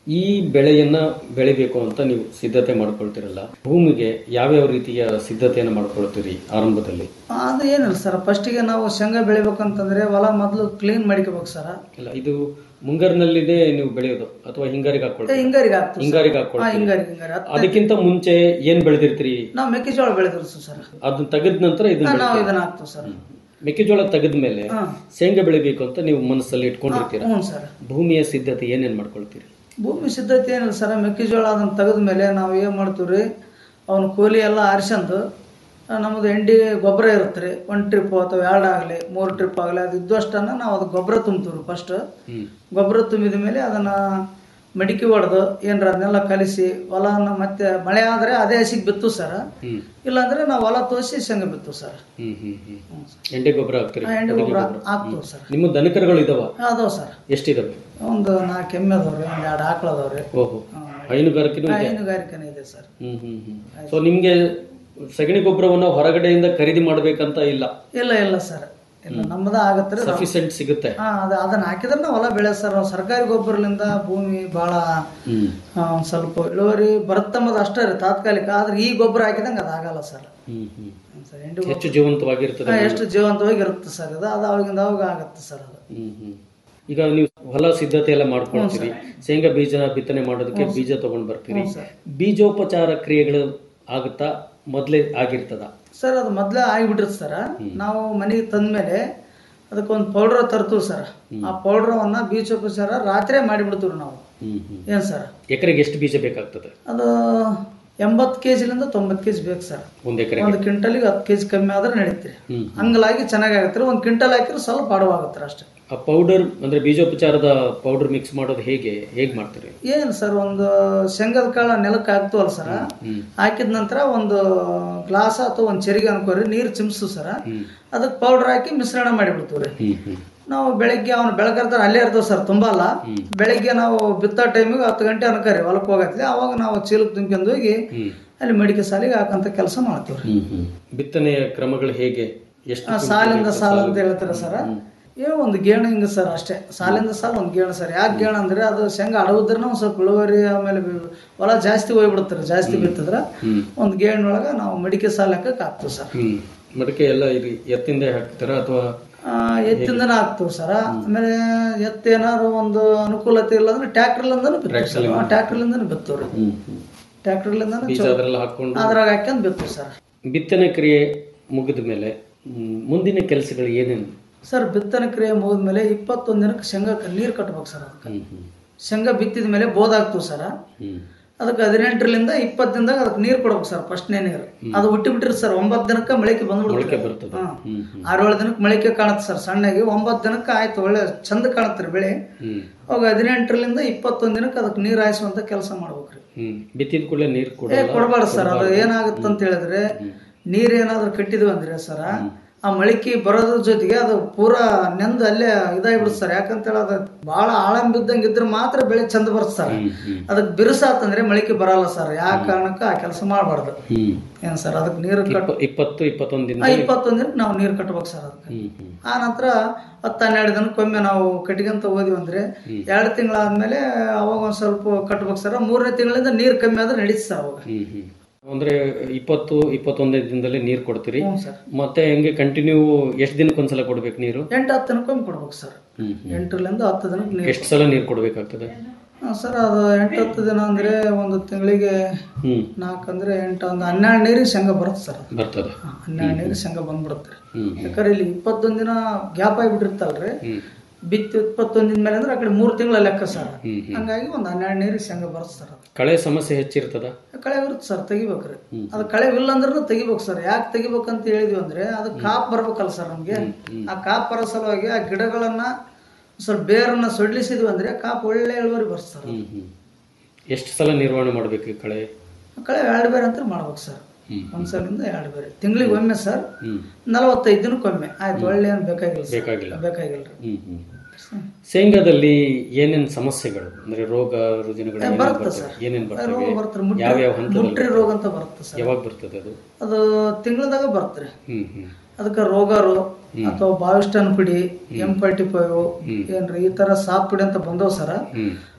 ಈ ಬೆಳೆಯನ್ನ ಬೆಳಿಬೇಕು ಅಂತ ನೀವು ಸಿದ್ಧತೆ ಮಾಡ್ಕೊಳ್ತಿರಲ್ಲ ಭೂಮಿಗೆ ಯಾವ್ಯಾವ ರೀತಿಯ ಸಿದ್ಧತೆಯನ್ನು ಮಾಡ್ಕೊಳ್ತೀರಿ ಆರಂಭದಲ್ಲಿ ಅದು ಏನಿಲ್ಲ ಸರ್ ಫಸ್ಟಿಗೆ ನಾವು ಶೇಂಗಾ ಬೆಳಿಬೇಕಂತಂದ್ರೆ ಹೊಲ ಮೊದಲು ಕ್ಲೀನ್ ಮಾಡ್ಕೋಬೇಕು ಸರ್ ಅಲ್ಲ ಇದು ಮುಂಗಾರಿನಲ್ಲಿನೇ ನೀವು ಬೆಳೆಯೋದು ಅಥವಾ ಹಿಂಗಾರಿಗೆ ಹಾಕೊಳ್ತೀರಿ ಹಿಂಗಾರಿಗೆ ಹಾಕ್ತೀವಿ ಸರ್. ಹಿಂಗಾರಿಗೆ ಹಾ, ಹಾಕೊಳ್ತೀರಿ ಹಿಂಗಾರಿಗೆ ಹಿಂಗಾರಿ ಹತ್ತು- ಅದಕ್ಕಿಂತ ಮುಂಚೆ ಏನ್ ಬೆಳೆದಿರ್ತೀರಿ ನಾವು ಮೆಕ್ಕೆಜೋಳ ಬೆಳೆದಿರ್ತೀವಿ ಸರ್ ಅದನ್ನ ತೆಗೆದ ನಂತರ ಇದನ್ನ ಹಾ, ನಾವು ಬೆಳಿತೀರಿ. ಇದನ್ನ ಹಾಕ್ತೀವಿ ಸರ್ ಮೆಕ್ಕೆಜೋಳ ತೆಗೆದ ಮೇಲೆ ಹಾ. ಶೇಂಗಾ ಬೆಳಿಬೇಕು ಅಂತ ನೀವು ಮನಸ್ಸಲ್ಲಿ ಇಟ್ಕೊಂಡಿರ್ತೀರಾ ಹ್ಞೂ ಸರ್ ಭೂಮಿಯ ಸಿದ್ಧತೆ ಏನೇನ್ ಮಾಡ್ಕೊಳ್ತೀರಿ ಭೂಮಿ ಸಿದ್ಧತೆ ಏನಿಲ್ಲ ಸರ್ ಮೆಕ್ಕೆಜೋಳ ಅದನ್ನ ತೆಗೆದ ಮೇಲೆ ನಾವು ಏನು ಮಾಡ್ತೀವಿ ರೀ ಅವನ ಕೂಲಿ ಎಲ್ಲ ಆರಿಸ್ಕೊಂಡು ನಮ್ಮದು ಎಂಡಿ ಗೊಬ್ಬರ ಇರುತ್ತೆ ರೀ ಒಂದು ಟ್ರಿಪ್ ಅಥವಾ ಎರಡು ಆಗಲಿ ಮೂರು ಟ್ರಿಪ್ ಆಗಲಿ ಅದು ಇದ್ದಷ್ಟನ್ನು ನಾವು ಅದು ಗೊಬ್ಬರ ತುಂಬ್ತೀವಿ ರೀ ಫಸ್ಟ್ ಗೊಬ್ಬರ ತುಂಬಿದ ಮೇಲೆ ಅದನ್ನ ಮಡಿಕೆ ಹೊಡೆದು ಏನ್ರ ಅದನ್ನೆಲ್ಲ ಕಲಿಸಿ ಹೊಲನ ಮತ್ತೆ ಮಳೆ ಆದರೆ ಅದೇ ಹಸಿಗೆ ಬಿತ್ತು ಸರ್ ಇಲ್ಲಾಂದ್ರೆ ನಾವು ಹೊಲ ತೋರಿಸಿ ಶೇಂಗಾ ಬಿತ್ತು ಸರ್ ಹ್ಮ್ ಹ್ಮ್ ಹ್ಮ್ ಎಂಡೆ ಗೊಬ್ಬರ ಹಾಕ್ತೀರಿ ಎಂಡಿ ಅಡಿಗೆ ಗೊಬ್ಬರ ಗೊಬ್ಬರ. ಹಾಕ್ತೀವಿ ಸರ್ ನಿಮ್ಮ ದನಕರುಗಳು ಇದಾವ ಅದಾವ ಸರ್ ಎಷ್ಟಿದಾವೆ ಒಂದು ನಾಲ್ಕು ಎಮ್ಮೆ ಅದಾವ್ರಿ ಒಂದು ಎರಡು ಆಕಳು ಅದಾವ್ರಿ ಓಹೋ ಹೈನುಗಾರಿಕೆನೂ ಇದೆ ಹೈನುಗಾರಿಕೆನೇ ಇದೆ ಸರ್ ಹ್ಮ್ ಹ್ಮ್ ಹ್ಮ್ ಸೊ ನಿಮ್ಗೆ ಸಗಣಿ ಗೊಬ್ಬರವನ್ನ ಹೊರಗಡೆಯಿಂದ ಖರೀದಿ ಮಾಡ್ಬೇಕಂತ ಇಲ್ಲ ಇಲ್ಲ ಇಲ್ಲ ಸರ್ ಇಲ್ಲ ನಮ್ಮದ ಆಗತ್ತೆ ರೀ ಸಫಿಸೆಂಟ್ ಸಿಗುತ್ತೆ ಹಾ ಅದ ಅದನ್ನ ಹಾಕಿದ್ರೆ ನಾವು ಹೊಲ ಬೆಳೆ ಸರ್ ಸರ್ಕಾರಿ ಗೊಬ್ಬರಲಿಂದ ಭೂಮಿ ಬಹಳ ಹ್ಮ್ ಆ, ಒಂದ್ ಸ್ವಲ್ಪ ಇಳುವರಿ ಬರುತ್ತಂಬುದು ಅಷ್ಟೇ ರೀ ತಾತ್ಕಾಲಿಕ ಆದ್ರೆ ಈ ಗೊಬ್ಬರ ಹಾಕಿದಂಗೆ ಅದಾಗಲ್ಲ ಸರ್ ಹ್ಮ್ ಹ್ಮ್ ಸರ್ ಎಂಡಿ ಹೆಚ್ಚು ಜೀವಂತವಾಗಿರ್ತದೆ ಹಾ, ಎಷ್ಟು ಜೀವಂತವಾಗಿ ಇರುತ್ತೆ ಸರ್ ಇದು ಅದು ಅವಾಗಿಂದ ಅವಾಗ ಆಗತ್ತೆ ಸರ್ ಅದು ಹ್ಮ್ ಹ್ಮ್ ಈಗ ನೀವು ಹೊಲ ಸಿದ್ಧತೆ ಎಲ್ಲ ಮಾಡ್ಕೊಳ್ತೀರಿ ಶೇಂಗಾ ಬೀಜ ಬಿತ್ತನೆ ಮಾಡೋದಕ್ಕೆ ಬೀಜ ತಗೊಂಡ್ ಬರ್ತೀರಿ ಬೀಜೋಪಚಾರ ಕ್ರಿಯೆಗಳು ಆಗುತ್ತಾ ಮೊದ್ಲೇ ಆಗಿರ್ತದ ಸರ್ ಅದು ಮೊದ್ಲೇ ಆಗಿಬಿಟ್ಟಿರುತ್ತೆ ಸರ್ ನಾವು ಮನೆಗೆ ತಂದ್ಮೇಲೆ ಅದಕ್ಕೊಂದು ಪೌಡ್ರ್ ತರ್ತೀವಿ ಸರ್ ಆ ಪೌಡ್ರವನ್ನ ಬೀಜೋಪಚಾರ ರಾತ್ರಿ ಮಾಡಿಬಿಡ್ತೀವಿ ನಾವು ಹ್ಮ್ ಹ್ಮ್ ಏನ್ ಸರ್ ಎಕರೆಗೆ ಎಷ್ಟು ಬೀಜ ಬೇಕಾಗ್ತದೆ ಅದು ಎಂಬತ್ತು ಕೆ ಜಿಲಿಂದ ತೊಂಬತ್ತು ಕೆ ಜಿ ಬೇಕು ಸರ್ ಒಂದ್ ಎಕರೆ ಒಂದು ಕ್ವಿಂಟಲಿಗೆ ಹತ್ತು ಕೆ ಜಿ ಕಮ್ಮಿ ಆದ್ರೆ ನಡೀತೀರಿ ಹ್ಮ್ ಹಂಗಲಾಗಿ ಚೆನ್ನಾಗಿ ಆಗತ್ತೆ ಒಂದು ಕ್ವಿಂಟಲ್ ಹಾಕಿದ್ರೆ ಸ್ವಲ್ಪ ಅಡವಾಗತ್ತೆ ಅಷ್ಟೇ ಆ ಪೌಡರ್ ಅಂದ್ರೆ ಬೀಜೋಪಚಾರದ ಪೌಡರ್ ಮಿಕ್ಸ್ ಮಾಡೋದು ಹೇಗೆ ಹೇಗ್ ಮಾಡ್ತೀರಿ ಏನು ಸರ್ ಒಂದು ಶೇಂಗದ ಕಾಳ ನೆಲಕ್ಕೆ ಹಾಕ್ತೀವಲ್ಲ ಸರ್ ಹ್ಮ್ ಹಾಕಿದ ನಂತರ ಒಂದು ಗ್ಲಾಸ್ ಅಥವಾ ಒಂದು ಚೆರಿಗೆ ಅನ್ಕೋರಿ ನೀರು ಚಿಮ್ಸು ಸರ್ ಅದಕ್ಕೆ ಪೌಡರ್ ಹಾಕಿ ಮಿಶ್ರಣ ಮಾಡಿಬಿಡ್ತೀವಿ ರೀ ಹ್ಮ್ ಹ್ಮ್ ನಾವು ಬೆಳಗ್ಗೆ ಅವ್ನು ಬೆಳಗರ್ತಾರ ಅಲ್ಲೇ ಇರ್ತೇವೆ ಸರ್ ತುಂಬ ಅಲ್ಲ ಬೆಳಗ್ಗೆ ನಾವು ಬಿತ್ತೋ ಟೈಮಿಗೆ ಹತ್ತು ಗಂಟೆ ಅನ್ಕರಿ ಹೊಲಕ್ಕೆ ಹೋಗತ್ಲಿ ಅವಾಗ ನಾವು ಚೀಲಕ್ಕೆ ತುಂಬ್ಕೊಂಡು ಹೋಗಿ ಹ್ಮ್ ಅಲ್ಲಿ ಮಡಿಕೆ ಸಾಲಿಗೆ ಹಾಕಂತ ಕೆಲಸ ಮಾಡ್ತೀವಿ ರೀ ಹ್ಮ್ ಹ್ಮ್ ಬಿತ್ತನೆಯ ಕ್ರಮಗಳು ಹೇಗೆ ಎಷ್ಟು ಆ, ಸಾಲಿಂದ ಸಾಲ ಅಂತ ಹೇಳ್ತಾರೆ ಸರ್ ಏ ಒಂದು ಗೇಣು ಹಿಂಗೆ ಸರ್ ಅಷ್ಟೇ ಸಾಲಿಂದ ಸಾಲ ಒಂದು ಗೇಣು ಸರ್ ಯಾಕೆ ಗೇಣು ಅಂದ್ರೆ ಅದು ಶೇಂಗಾ ಅಡವುದ್ರೆ ಒಂದು ಸ್ವಲ್ಪ ಇಳುವರಿ ಆಮೇಲೆ ಬಿ- ಹೊಲ ಜಾಸ್ತಿ ಹೋಗ್ಬಿಡ್ತಾರೆ ಜಾಸ್ತಿ ಬಿತ್ತಿದ್ರೆ ಒಂದು ಗೇಣಿನೊಳಗೆ ನಾವು ಮಡಿಕೆ ಸಾಲ ಹಾಕಕ್ಕೆ ಹಾಕ್ತೀವಿ ಸರ್ ಹ್ಮ್ ಮಡಿಕೆ ಎಲ್ಲ ಇದು ಎತ್ತಿಂದ ಹಾಕ್ತಾರ ಅಥವಾ ಆ, ಎತ್ತಿಂದನ ಹಾಕ್ತೀವಿ ಸರ್ ಆಮೇಲೆ ಎತ್ತು ಏನಾದ್ರು ಒಂದು ಅನುಕೂಲತೆ ಇಲ್ಲ ಅಂದ್ರೆ ಟ್ಯಾಕ್ಟರ್ಲಿಂದನೂ ಬಿತ್ತೀವಿ ಸರ್ ಟ್ಯಾಕ್ಟರ್ಲಿಂದನೂ ಬಿತ್ತೀವಿ ರೀ ಹ್ಮ್ ಹ್ಮ್ ಟ್ಯಾಕ್ಟರ್ಲಿಂದನೂ ಬೀಜ ಅದರೆಲ್ಲ ಹಾಕೊಂಡು ಅದ್ರಾಗ ಹಾಕ್ಯಂದು ಬಿತ್ತೀವಿ ಸರ್ ಬಿತ್ತನೆ ಕ್ರಿಯೆ ಮುಗಿದ ಮೇಲೆ ಹ್ಮ್, ಮುಂದಿನ ಕೆಲಸಗಳು ಏನೇನು ಸರ್ ಬಿತ್ತನೆ ಕ್ರಿಯೆ ಮುಗಿದ ಮೇಲೆ ಇಪ್ಪತ್ತೊಂದು ದಿನಕ್ಕೆ ಶೇಂಗಾಕ್ಕೆ ನೀರು ಕಟ್ಬೇಕು ಸರ್ ಅದಕ್ಕೆ ಹ್ಮ್ ಹ್ಮ್ ಶೇಂಗಾ ಬಿತ್ತಿದ ಮೇಲೆ ಬೋದಾಗ್ತೀವಿ ಸರ್ ಹ್ಮ್ ಅದಕ್ಕೆ ಹದಿನೆಂಟರಿಂದ ಇಪ್ಪತ್ತು ದಿನದಾಗ ಅದಕ್ಕೆ ನೀರು ಕೊಡ್ಬೇಕು ಸರ್ ಫಸ್ಟ್ನೇ ನೀರು ಅದು ಹುಟ್ಟಿ ಬಿಟ್ಟಿರಿ ಸರ್ ಒಂಬತ್ತು ದಿನಕ್ಕೆ ಮೊಳಕೆ ಬಂದ್ಬಿಡುತ್ತೆ ಬರ್ತದೆ ಹ್ಮ್ ಹ್ಮ್ ಆರೇಳು ದಿನಕ್ಕೆ ಮೊಳಕೆ ಕಾಣುತ್ತೆ ಸರ್ ಸಣ್ಣಗೆ ಒಂಬತ್ತು ದಿನಕ್ಕೆ ಆಯ್ತು ಒಳ್ಳೆ ಚಂದ ಕಾಣುತ್ತೆ ರೀ ಬೆಳೆ ಹ್ಮ್ ಅವಾಗ ಹದಿನೆಂಟರಿಂದ ಇಪ್ಪತ್ತೊಂದು ದಿನಕ್ಕೆ ಅದಕ್ಕೆ ನೀರು ಹಾಯಿಸುವಂತ ಕೆಲಸ ಮಾಡ್ಬೇಕ್ರಿ ಹ್ಮ್ ಬಿತ್ತಿದ ಕೂಡಲೇ ನೀರು ಏ ಕೊಡಲ್ಲ ಕೊಡಬಾರ್ದು ಸರ್ ಅದು ಏನಾಗುತ್ತೆ ಅಂತ ಹೇಳಿದ್ರೆ ನೀರ್ ಏನಾದ್ರು ಕಟ್ಟಿದ್ವಿ ಅಂದ್ರೆ ಸರ ಆ ಮಳಿಕೆ ಬರೋದ್ರ ಜೊತೆಗೆ ಅದು ಪೂರಾ ನೆಂದು ಅಲ್ಲೇ ಇದಾಗ್ಬಿಡುತ್ತೆ ಸರ್ ಯಾಕಂತ ಹೇಳಿ ಅದು ಬಹಳ ಆಳಂ ಬಿದ್ದಂಗೆ ಇದ್ರೆ ಮಾತ್ರ ಬೆಳೆ ಚಂದ ಬರುತ್ತೆ ಸರ್ ಅದಕ್ಕೆ ಬಿರುಸಾತಂದ್ರೆ ಮಳಿಕೆ ಬರಲ್ಲ ಸರ್ ಯಾವ ಕಾರಣಕ್ಕೆ ಆ ಕೆಲಸ ಮಾಡಬಾರ್ದು ಹ್ಮ್ ಏನ್ ಸರ್ ಅದಕ್ಕೆ ನೀರು ಕಟ್ ಇಪ್ಪ- ಇಪ್ಪತ್ತು ಇಪ್ಪತ್ತೊಂದು ದಿನ ಆ, ಇಪ್ಪತ್ತೊಂದು ದಿನಕ್ಕೆ ನಾವು ನೀರು ಕಟ್ಬೇಕು ಸರ್ ಅದಕ್ಕೆ ಹ್ಮ್ ಹ್ಮ್ ಆ ನಂತರ ಹತ್ತು ಹನ್ನೆರಡು ದಿನಕ್ಕೊಮ್ಮೆ ನಾವು ಕಟ್ಕೊಂತ ಹೋದ್ವಿ ಅಂದ್ರೆ ಎರಡು ತಿಂಗಳಾದ್ಮೇಲೆ ಅವಾಗ ಒಂದ್ ಸ್ವಲ್ಪ ಕಟ್ಬೇಕು ಸರ್ ಮೂರನೇ ತಿಂಗಳಿಂದ ನೀರು ಕಮ್ಮಿ ಆದ್ರೆ ನಡೀತು ಸರ್ ಅವಾಗ ಹ್ಮ್ ಹ್ಮ್ ಅಂದ್ರೆ ಇಪ್ಪತ್ತು ಇಪ್ಪತ್ತೊಂದೇ ದಿನದಲ್ಲಿ ನೀರು ಕೊಡ್ತೀರಿ ಹ್ಞೂ ಸರ್ ಮತ್ತೆ ಹೆಂಗೆ ಕಂಟಿನ್ಯೂ ಎಷ್ಟು ದಿನಕ್ಕೆ ಒಂದ್ಸಲ ಕೊಡ್ಬೇಕು ನೀರು ಎಂಟು ಹತ್ತು ದಿನಕ್ಕೊಮ್ಮೆ ಕೊಡ್ಬೇಕು ಸರ್ ಹ್ಮ್ ಎಂಟರಿಂದ ಹತ್ತು ದಿನಕ್ಕೆ ನೀರು ಎಷ್ಟು ಸಲ ನೀರು ಕೊಡ್ಬೇಕಾಗ್ತದೆ ಹಾ, ಸರ್ ಅದು ಎಂಟು ಹತ್ತು ದಿನ ಅಂದ್ರೆ ಒಂದು ತಿಂಗಳಿಗೆ ಹ್ಮ್ ನಾಲ್ಕು ಅಂದ್ರೆ ಎಂಟು ಒಂದು ಹನ್ನೆರಡು ನೀರಿಗೆ ಶೇಂಗಾ ಬರುತ್ತೆ ಸರ್ ಅದು. ಬರ್ತದೆ ಹಾ, ಹನ್ನೆರಡು ನೀರಿಗೆ ಶೇಂಗಾ ಬಂದ್ಬಿಡುತ್ತೆ ರೀ. ಹ್ಮ್ ಯಾಕಂದ್ರೆ ಇಲ್ಲಿ ಇಪ್ಪತ್ತೊಂದು ದಿನ ಗ್ಯಾಪ್ ಆಗಿಬಿಟ್ಟಿರ್ತಲ್ರಿ ಹ್ಮ್ ಬಿತ್ತಿ ಇಪ್ಪತ್ತೊಂದು ದಿನ ಮೇಲೆ ಅಂದ್ರೆ ಆ ಕಡೆ ಮೂರು ತಿಂಗಳ ಲೆಕ್ಕ ಸರ್ ಹ್ಮ್ ಹ್ಮ್ ಹಂಗಾಗಿ ಒಂದು ಹನ್ನೆರಡು ನೀರಿಗೆ ಶೇಂಗಾ ಬರುತ್ತೆ ಸರ್ ಅದು ಕಳೆ ಸಮಸ್ಯೆ ಹೆಚ್ಚಿರ್ತದ ಕಳೆ ಇರುತ್ತೆ ಸರ್ ತೆಗಿಬೇಕ್ರಿ ಅದು ಕಳೆ ಇಲ್ಲ ಅಂದ್ರೂ ತೆಗಿಬೇಕು ಸರ್ ಯಾಕೆ ತೆಗಿಬೇಕಂತ ಹೇಳಿದ್ವಿ ಅಂದ್ರೆ ಅದು ಕಾಪ್ ಬರ್ಬೇಕಲ್ಲ ಸರ್ ನಮ್ಗೆ ಆ ಕಾಪ್ ಬರೋ ಸಲುವಾಗಿ ಆ ಗಿಡಗಳನ್ನ ಸ್ವಲ್ಪ ಬೇರನ್ನ ಸೊಡ್ಲಿಸಿದ್ವಿ ಅಂದ್ರೆ ಕಾಪ್ ಒಳ್ಳೆ ಇಳುವರಿ ಬರುತ್ತೆ ಸರ್ ಹ್ಮ್ ಹ್ಮ್ ಎಷ್ಟು ಸಲ ನಿರ್ವಹಣೆ ಮಾಡ್ಬೇಕು ಈ ಕಳೆ ಕಳೆ ಎರಡು ಬೇರೆ ಅಂತ ಮಾಡ್ಬೇಕು ಸರ್ ಹ್ಮ್. ಒಂದ್ಸಲಿಂದ ಎರಡು ಬೇರೆ ತಿಂಗಳಿಗೆ ಒಮ್ಮೆ ಸರ್ ಹ್ಮ್ ನಲವತ್ತೈದು ದಿನಕ್ಕೊಮ್ಮೆ ಆಯ್ತು ಒಳ್ಳೆ ಏನು ಬೇಕಾಗಿಲ್ಲ ಸರ್ ಬೇಕಾಗಿಲ್ಲ ಬೇಕಾಗಿಲ್ಲ ರೀ ಹ್ಮ್ ಹ್ಮ್ ಶೇಂಗಾದಲ್ಲಿ ಏನೇನ್ ಸಮಸ್ಯೆಗಳು ಅಂದ್ರೆ ರೋಗ ರುಜಿನಗಳು ಏನೇನ್ ಬರುತ್ತೆ ಬರ್ತವೆ? ಸರ್. ಏನೇನ್ ರೋಗ ಬರ್ತವೆ ಬರುತ್ತೆ ಮುಟ್ರಿ ಯಾವ್ಯಾವ ಹಂತದಲ್ಲಿ ಮುಟ್ರಿ ರೋಗ ಅಂತ ಬರುತ್ತೆ ಸರ್ ಯಾವಾಗ ಬರ್ತದೆ ಅದು ಅದು ತಿಂಗಳದಾಗ ಬರುತ್ತೆ ಹ್ಮ್ ಹ್ಮ್ ಅದಕ್ಕೆ ರೋಗರು ಅಥವಾ ಬಾವಿಸ್ಟನ್ ಪುಡಿ ಎಂ ಫಾರ್ಟಿ ಫೈವ್ ಏನ್ರಿ ಈ ತರ ಸಾಪ್ ಪುಡಿ ಅಂತ ಬಂದವ್ ಸರ ಹ್ಮ್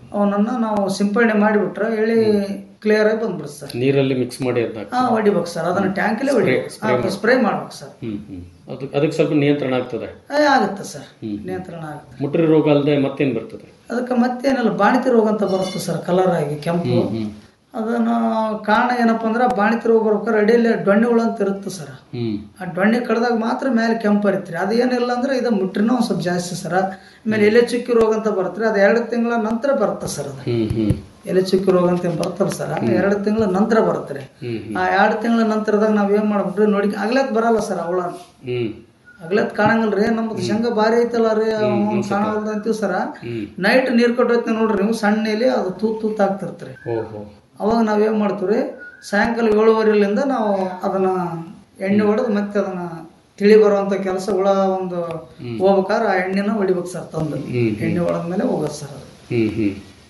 ಅವನನ್ನ ನಾವು ಸಿಂಪಡಣೆ ಮಾಡಿಬಿಟ್ರೆ ಎಳಿ ಕ್ಲಿಯರ್ ಆಗಿ ಬಂದ್ಬಿಡುತ್ತೆ ಸರ್ ನೀರಲ್ಲಿ ಮಿಕ್ಸ್ ಮಾಡಿ ಅದನ್ನ ಹಾ ಹೊಡಿಬೇಕು ಸರ್ ಅದನ್ನ ಟ್ಯಾಂಕಲ್ಲೇ ಹೊಡಿಬೇಕು ಸ್ಪ್ರೇ ಮಾಡ್ಬೇಕು ಸರ್ ಹ್ಮ್ ಹ್ಮ್ ಅದು ಅದಕ್ಕೆ ಸ್ವಲ್ಪ ನಿಯಂತ್ರಣ ಆಗ್ತದೆ ಏ, ಆಗುತ್ತೆ ಸರ್ ನಿಯಂತ್ರಣ ಆಗುತ್ತೆ ಮುಟ್ರಿ ರೋಗ ಅಲ್ಲದೆ ಮತ್ತೇನ್ ಬರ್ತದೆ ಅದಕ್ಕೆ ಮತ್ತೇನಿಲ್ಲ ಬಾಣಿತಿ ರೋಗ ಅಂತ ಬರುತ್ತೆ ಸರ್ ಕಲರ್ ಆಗಿ ಕೆಂಪು ಅದನ್ನ ಕಾರಣ ಏನಪ್ಪ ಅಂದ್ರೆ ಬಾಣಿತಿ ರೋಗ ಬರ್ಬೇಕಾದ್ರೆ ಅಡಿಯಲ್ಲಿ ಡೊಣ್ಣೆಗಳು ಅಂತ ಇರುತ್ತೆ ಸರ್ ಹ್ಮ್ ಆ ಡೊಣ್ಣೆ ಕಡ್ದಾಗ ಮಾತ್ರ ಮೇಲೆ ಕೆಂಪು ಬರುತ್ತೆ ಅದು ಏನಿಲ್ಲ ಅಂದ್ರೆ ಇದು ಮುಟ್ರಿನೂ ಒಂದ್ ಸ್ವಲ್ಪ ಜಾಸ್ತಿ ಸರ್ ಆಮೇಲೆ ಎಲೆ ಚುಕ್ಕಿ ರೋಗ ಅಂತ ಬರುತ್ತೆ ಅದು ಎರಡು ತಿಂಗಳ ನಂತರ ಬರುತ್ತೆ ಸರ್ ಅದು ಹ್ಮ್ ಹ್ಮ್ ಎಲೆ ಚುಕ್ಕಿ ರೋಗ ಅಂತ ಏನ್ ಬರ್ತಲ್ಲ ಸರ್ ಎರಡು ತಿಂಗಳ ನಂತರ ಬರುತ್ತೆ ಹ್ಮ್ ಆ ಎರಡು ತಿಂಗಳ ನಂತರದಾಗ ನಾವ್ ಏನ್ ಮಾಡ್ಬೇಕ್ರಿ ನೋಡಿ ಆಗ್ಲತ್ ಬರಲ್ಲ ಸರ್ ಅವಳ ಹ್ಮ್ ಆಗ್ಲತ್ ಕಾಣಂಗಿಲ್ರಿ ನಮ್ದು ಶೇಂಗಾ ಭಾರಿ ಐತಲ್ಲ ರೀ ಕಾಣವಲ್ದ ಅಂತೀವಿ ಸರ ನೈಟ್ ನೀರ್ ಕೊಟ್ಟೈತಿ ನೋಡ್ರಿ ನೀವು ಸಣ್ಣ ಎಲೆ ಅದು ತೂತ್ ತೂತ್ ಆಗ್ತಿರ್ತೀರಿ ಓಹೋ ಅವಾಗ ನಾವೇನ್ ಮಾಡ್ತೀವಿ ಸಾಯಂಕಾಲ ಏಳುವರೆಲಿಂದ ನಾವು ಅದನ್ನ ಎಣ್ಣೆ ಹೊಡೆದು ಮತ್ತೆ ಅದನ್ನ ತಿಳಿ ಬರುವಂತ ಕೆಲಸ ಹುಳ ಒಂದು ಹೋಗ್ಬೇಕಾದ್ರೆ ಆ ಎಣ್ಣೆನ ಹೊಡಿಬೇಕು ಸರ್ ತಂದು ಎಣ್ಣೆ ಹೊಡೆದ್ಮೇಲೆ ಹೋಗೋದು ಸರ್ ಅದು ಹ್ಮ್ ಹ್ಮ್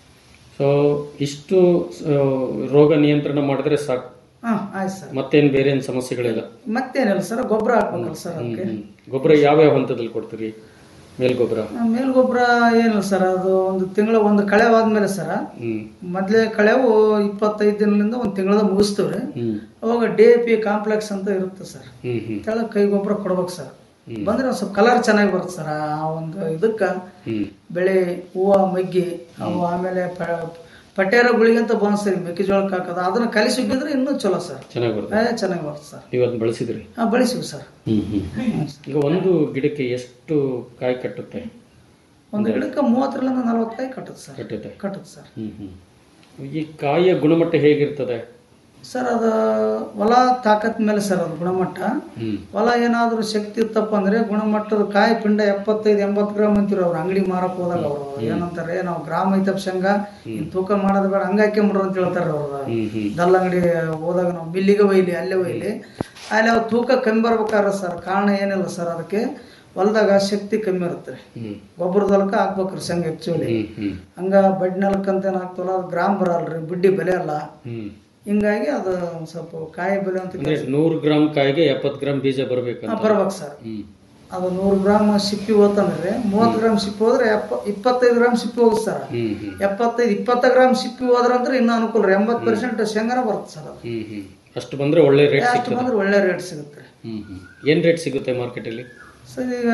ಸೊ ಇಷ್ಟು ಆ, ರೋಗ ನಿಯಂತ್ರಣ ಮಾಡಿದ್ರೆ ಸಾಕು ಹಾ ಆಯ್ತು ಸರ್ ಮತ್ತೇನ್ ಬೇರೆ ಏನ್ ಸಮಸ್ಯೆಗಳಿಲ್ಲ ಮತ್ತೇನಿಲ್ಲ ಸರ್ ಗೊಬ್ಬರ ಹಾಕ್ಬೇಕಲ್ಲ ಸರ್ ಅದಕ್ಕೆ ಹ್ಮ್. ಗೊಬ್ಬರ ಯಾವ್ಯಾವ ಹಂತದಲ್ಲಿ ಕೊಡ್ತೀರಿ ಮೇಲ್ ಗೊಬ್ಬರ ಮೇಲ್ ಗೊಬ್ಬರ ಏನಿಲ್ಲ ಸರ್ ಅದು ಒಂದು ತಿಂಗಳ ಒಂದು ಕಳೆವಾದ್ಮೇಲೆ ಸರ್ ಹ್ಮ್ ಮೊದ್ಲೇ ಕಳೆವು ಇಪ್ಪತ್ತೈದು ದಿನದಿಂದ ಒಂದು ತಿಂಗಳದ ಮುಗಿಸ್ತೀವ್ರಿ ಹ್ಮ್ ಅವಾಗ ಡಿ ಎ ಪಿ ಕಾಂಪ್ಲೆಕ್ಸ್ ಅಂತ ಇರುತ್ತೆ ಸರ್ ಹ್ಮ್ ಹ್ಮ್ ಕೆಳಗೆ ಕೈ ಗೊಬ್ಬರ ಕೊಡ್ಬೇಕು ಸರ್ ಬಂದ್ರೆ ಒಂದ್ ಸ್ವಲ್ಪ ಕಲರ್ ಚೆನ್ನಾಗಿ ಬರುತ್ತೆ ಸರ್ ಆ ಒಂದು ಇದಕ್ಕ ಹ್ಮ್ ಬೆಳೆ ಹೂವ ಮಗ್ಗಿ ಅವು ಆಮೇಲೆ ಪ- ಪಟೇರ ಗುಳಿಗೆ ಅಂತ ಬಂದ್ ಸರ್ ಮೆಕ್ಕೆಜೋಳಕ್ಕೆ ಹಾಕೋದು ಅದನ್ನ ಕಲಿಸಿ ಉಗ್ಗಿದ್ರೆ ಇನ್ನೂ ಚಲೋ ಸರ್ ಚೆನ್ನಾಗಿ ಬರುತ್ತೆ ಏ ಚೆನ್ನಾಗಿ ಬರುತ್ತೆ ಸರ್ ನೀವು ಅದನ್ನ ಬಳಸಿದ್ರಿ ಹಾ ಬಳಸಿವಿ ಸರ್ ಹ್ಮ್ ಹ್ಮ್ ಈಗ ಒಂದು ಗಿಡಕ್ಕೆ ಎಷ್ಟು ಕಾಯಿ ಕಟ್ಟುತ್ತೆ ಒಂದು ಗಿಡಕ್ಕೆ ಮೂವತ್ತರಿಂದ ನಲವತ್ತೈದು ಕಟ್ಟುತ್ತೆ ಸರ್ ಕಟ್ಟುತ್ತೆ ಕಟ್ಟುತ್ತೆ ಸರ್ ಹ್ಮ್ ಹ್ಮ್ ಈ ಕಾಯಿಯ ಗುಣಮಟ್ಟ ಹೇಗಿರ್ತದೆ ಸರ್ ಅದು ಹೊಲ ತಾಕತ್ ಮೇಲೆ ಸರ್ ಅದು ಗುಣಮಟ್ಟ ಹ್ಮ್ ಹೊಲ ಏನಾದರೂ ಶಕ್ತಿ ಇತ್ತಪ್ಪ ಅಂದ್ರೆ ಗುಣಮಟ್ಟದ ಕಾಯಿ ಪಿಂಡ ಎಪ್ಪತ್ತೈದು ಎಂಬತ್ತು ಗ್ರಾಮ್ ಅಂತೀರಿ ಅವ್ರು ಅಂಗಡಿ ಮಾರಕ್ ಹೋದಾಗ ಅವರು ಏನಂತಾರೆ ನಾವು ಗ್ರಾಮ್ ಐತಪ್ ಶೇಂಗಾ ಇನ್ ತೂಕ ಮಾಡೋದು ಬೇಡ ಹಂಗ ಹಾಕ್ಕೊಂಬಿಡ್ರು ಅಂತ ಹೇಳ್ತಾರೆ ಅವ್ರು ಹ್ಮ್ ಹ್ಮ್ ದಲ್ಲ ಅಂಗಡಿ ಹೋದಾಗ ನಾವು ಮಿಲ್ಲಿಗೆ ಒಯ್ಲಿ ಅಲ್ಲೇ ಒಯ್ಲಿ ಅಲ್ಲಿ ಅವ್ರು ತೂಕ ಕಮ್ಮಿ ಬರ್ಬೇಕಾದ್ರೆ ಸರ್ ಕಾರಣ ಏನಿಲ್ಲ ಸರ್ ಅದಕ್ಕೆ ಹೊಲದಾಗ ಶಕ್ತಿ ಕಮ್ಮಿ ಇರುತ್ತೆ ಹ್ಮ್ ಗೊಬ್ಬರದ ಹೊಲಕ್ಕ ಹಾಕ್ಬೇಕ್ರಿ ಶೇಂಗಾ ಆಕ್ಚುಲಿ ಹ್ಮ್ ಹ್ಮ್ ಹಂಗ ಬಡ್ಡಿ ನೆಲಕ್ಕೆ ಅಂತ ಏನು ಹಾಕ್ತವಲ್ಲ ಅದು ಗ್ರಾಮ್ ಬರಲ್ರಿ ಬುಡ್ಡಿ ಬೆಲೆ ಅಲ್ಲ ಹ್ಮ್ ಹಿಂಗಾಗಿ ಅದು ಒಂದ್ ಸ್ವಲ್ಪ ಕಾಯಿ ಬೆಲೆ ಅಂತ ಅಂದ್ರೆ ನೂರು ಗ್ರಾಮ್ ಕಾಯಿಗೆ ಎಪ್ಪತ್ತು ಗ್ರಾಮ್ ಬೀಜ ಬರ್ಬೇಕಂತ ಬರ್ಬೇಕು ಸರ್ ಹ್ಮ್ ಅದು ನೂರು ಗ್ರಾಮ್ ಸಿಪ್ಪಿ ಹೋತಂದ್ರೆ ಮೂವತ್ತು ಗ್ರಾಮ್ ಸಿಪ್ಪಿ ಹೋದ್ರೆ ಎಪ್ಪ ಇಪ್ಪತ್ತೈದು ಗ್ರಾಮ್ ಸಿಪ್ಪಿ ಹೋಗುತ್ತೆ ಸರ್ ಹ್ಮ್ ಹ್ಮ್ ಎಪ್ಪತ್ತೈದು ಇಪ್ಪತ್ತ ಗ್ರಾಮ್ ಸಿಪ್ಪಿ ಹೋದ್ರಂದ್ರೆ ಇನ್ನೂ ಅನುಕೂಲ ರೀ ಎಂಬತ್ತು ಪರ್ಸೆಂಟ್ ಶೇಂಗಾನ ಬರುತ್ತೆ ಸರ್ ಅದು ಹ್ಮ್ ಹ್ಮ್ ಅಷ್ಟು ಬಂದ್ರೆ ಒಳ್ಳೆ ರೇಟ್ ಅಷ್ಟು ಸಿಗ್ತದೆ ಬಂದ್ರೆ ಒಳ್ಳೆ ರೇಟ್ ಸಿಗುತ್ತೆ ರೀ ಹ್ಮ್ ಹ್ಮ್ ಏನ್ ರೇಟ್ ಸಿಗುತ್ತೆ ಮಾರ್ಕೆಟಲ್ಲಿ ಸರ್ ಈಗ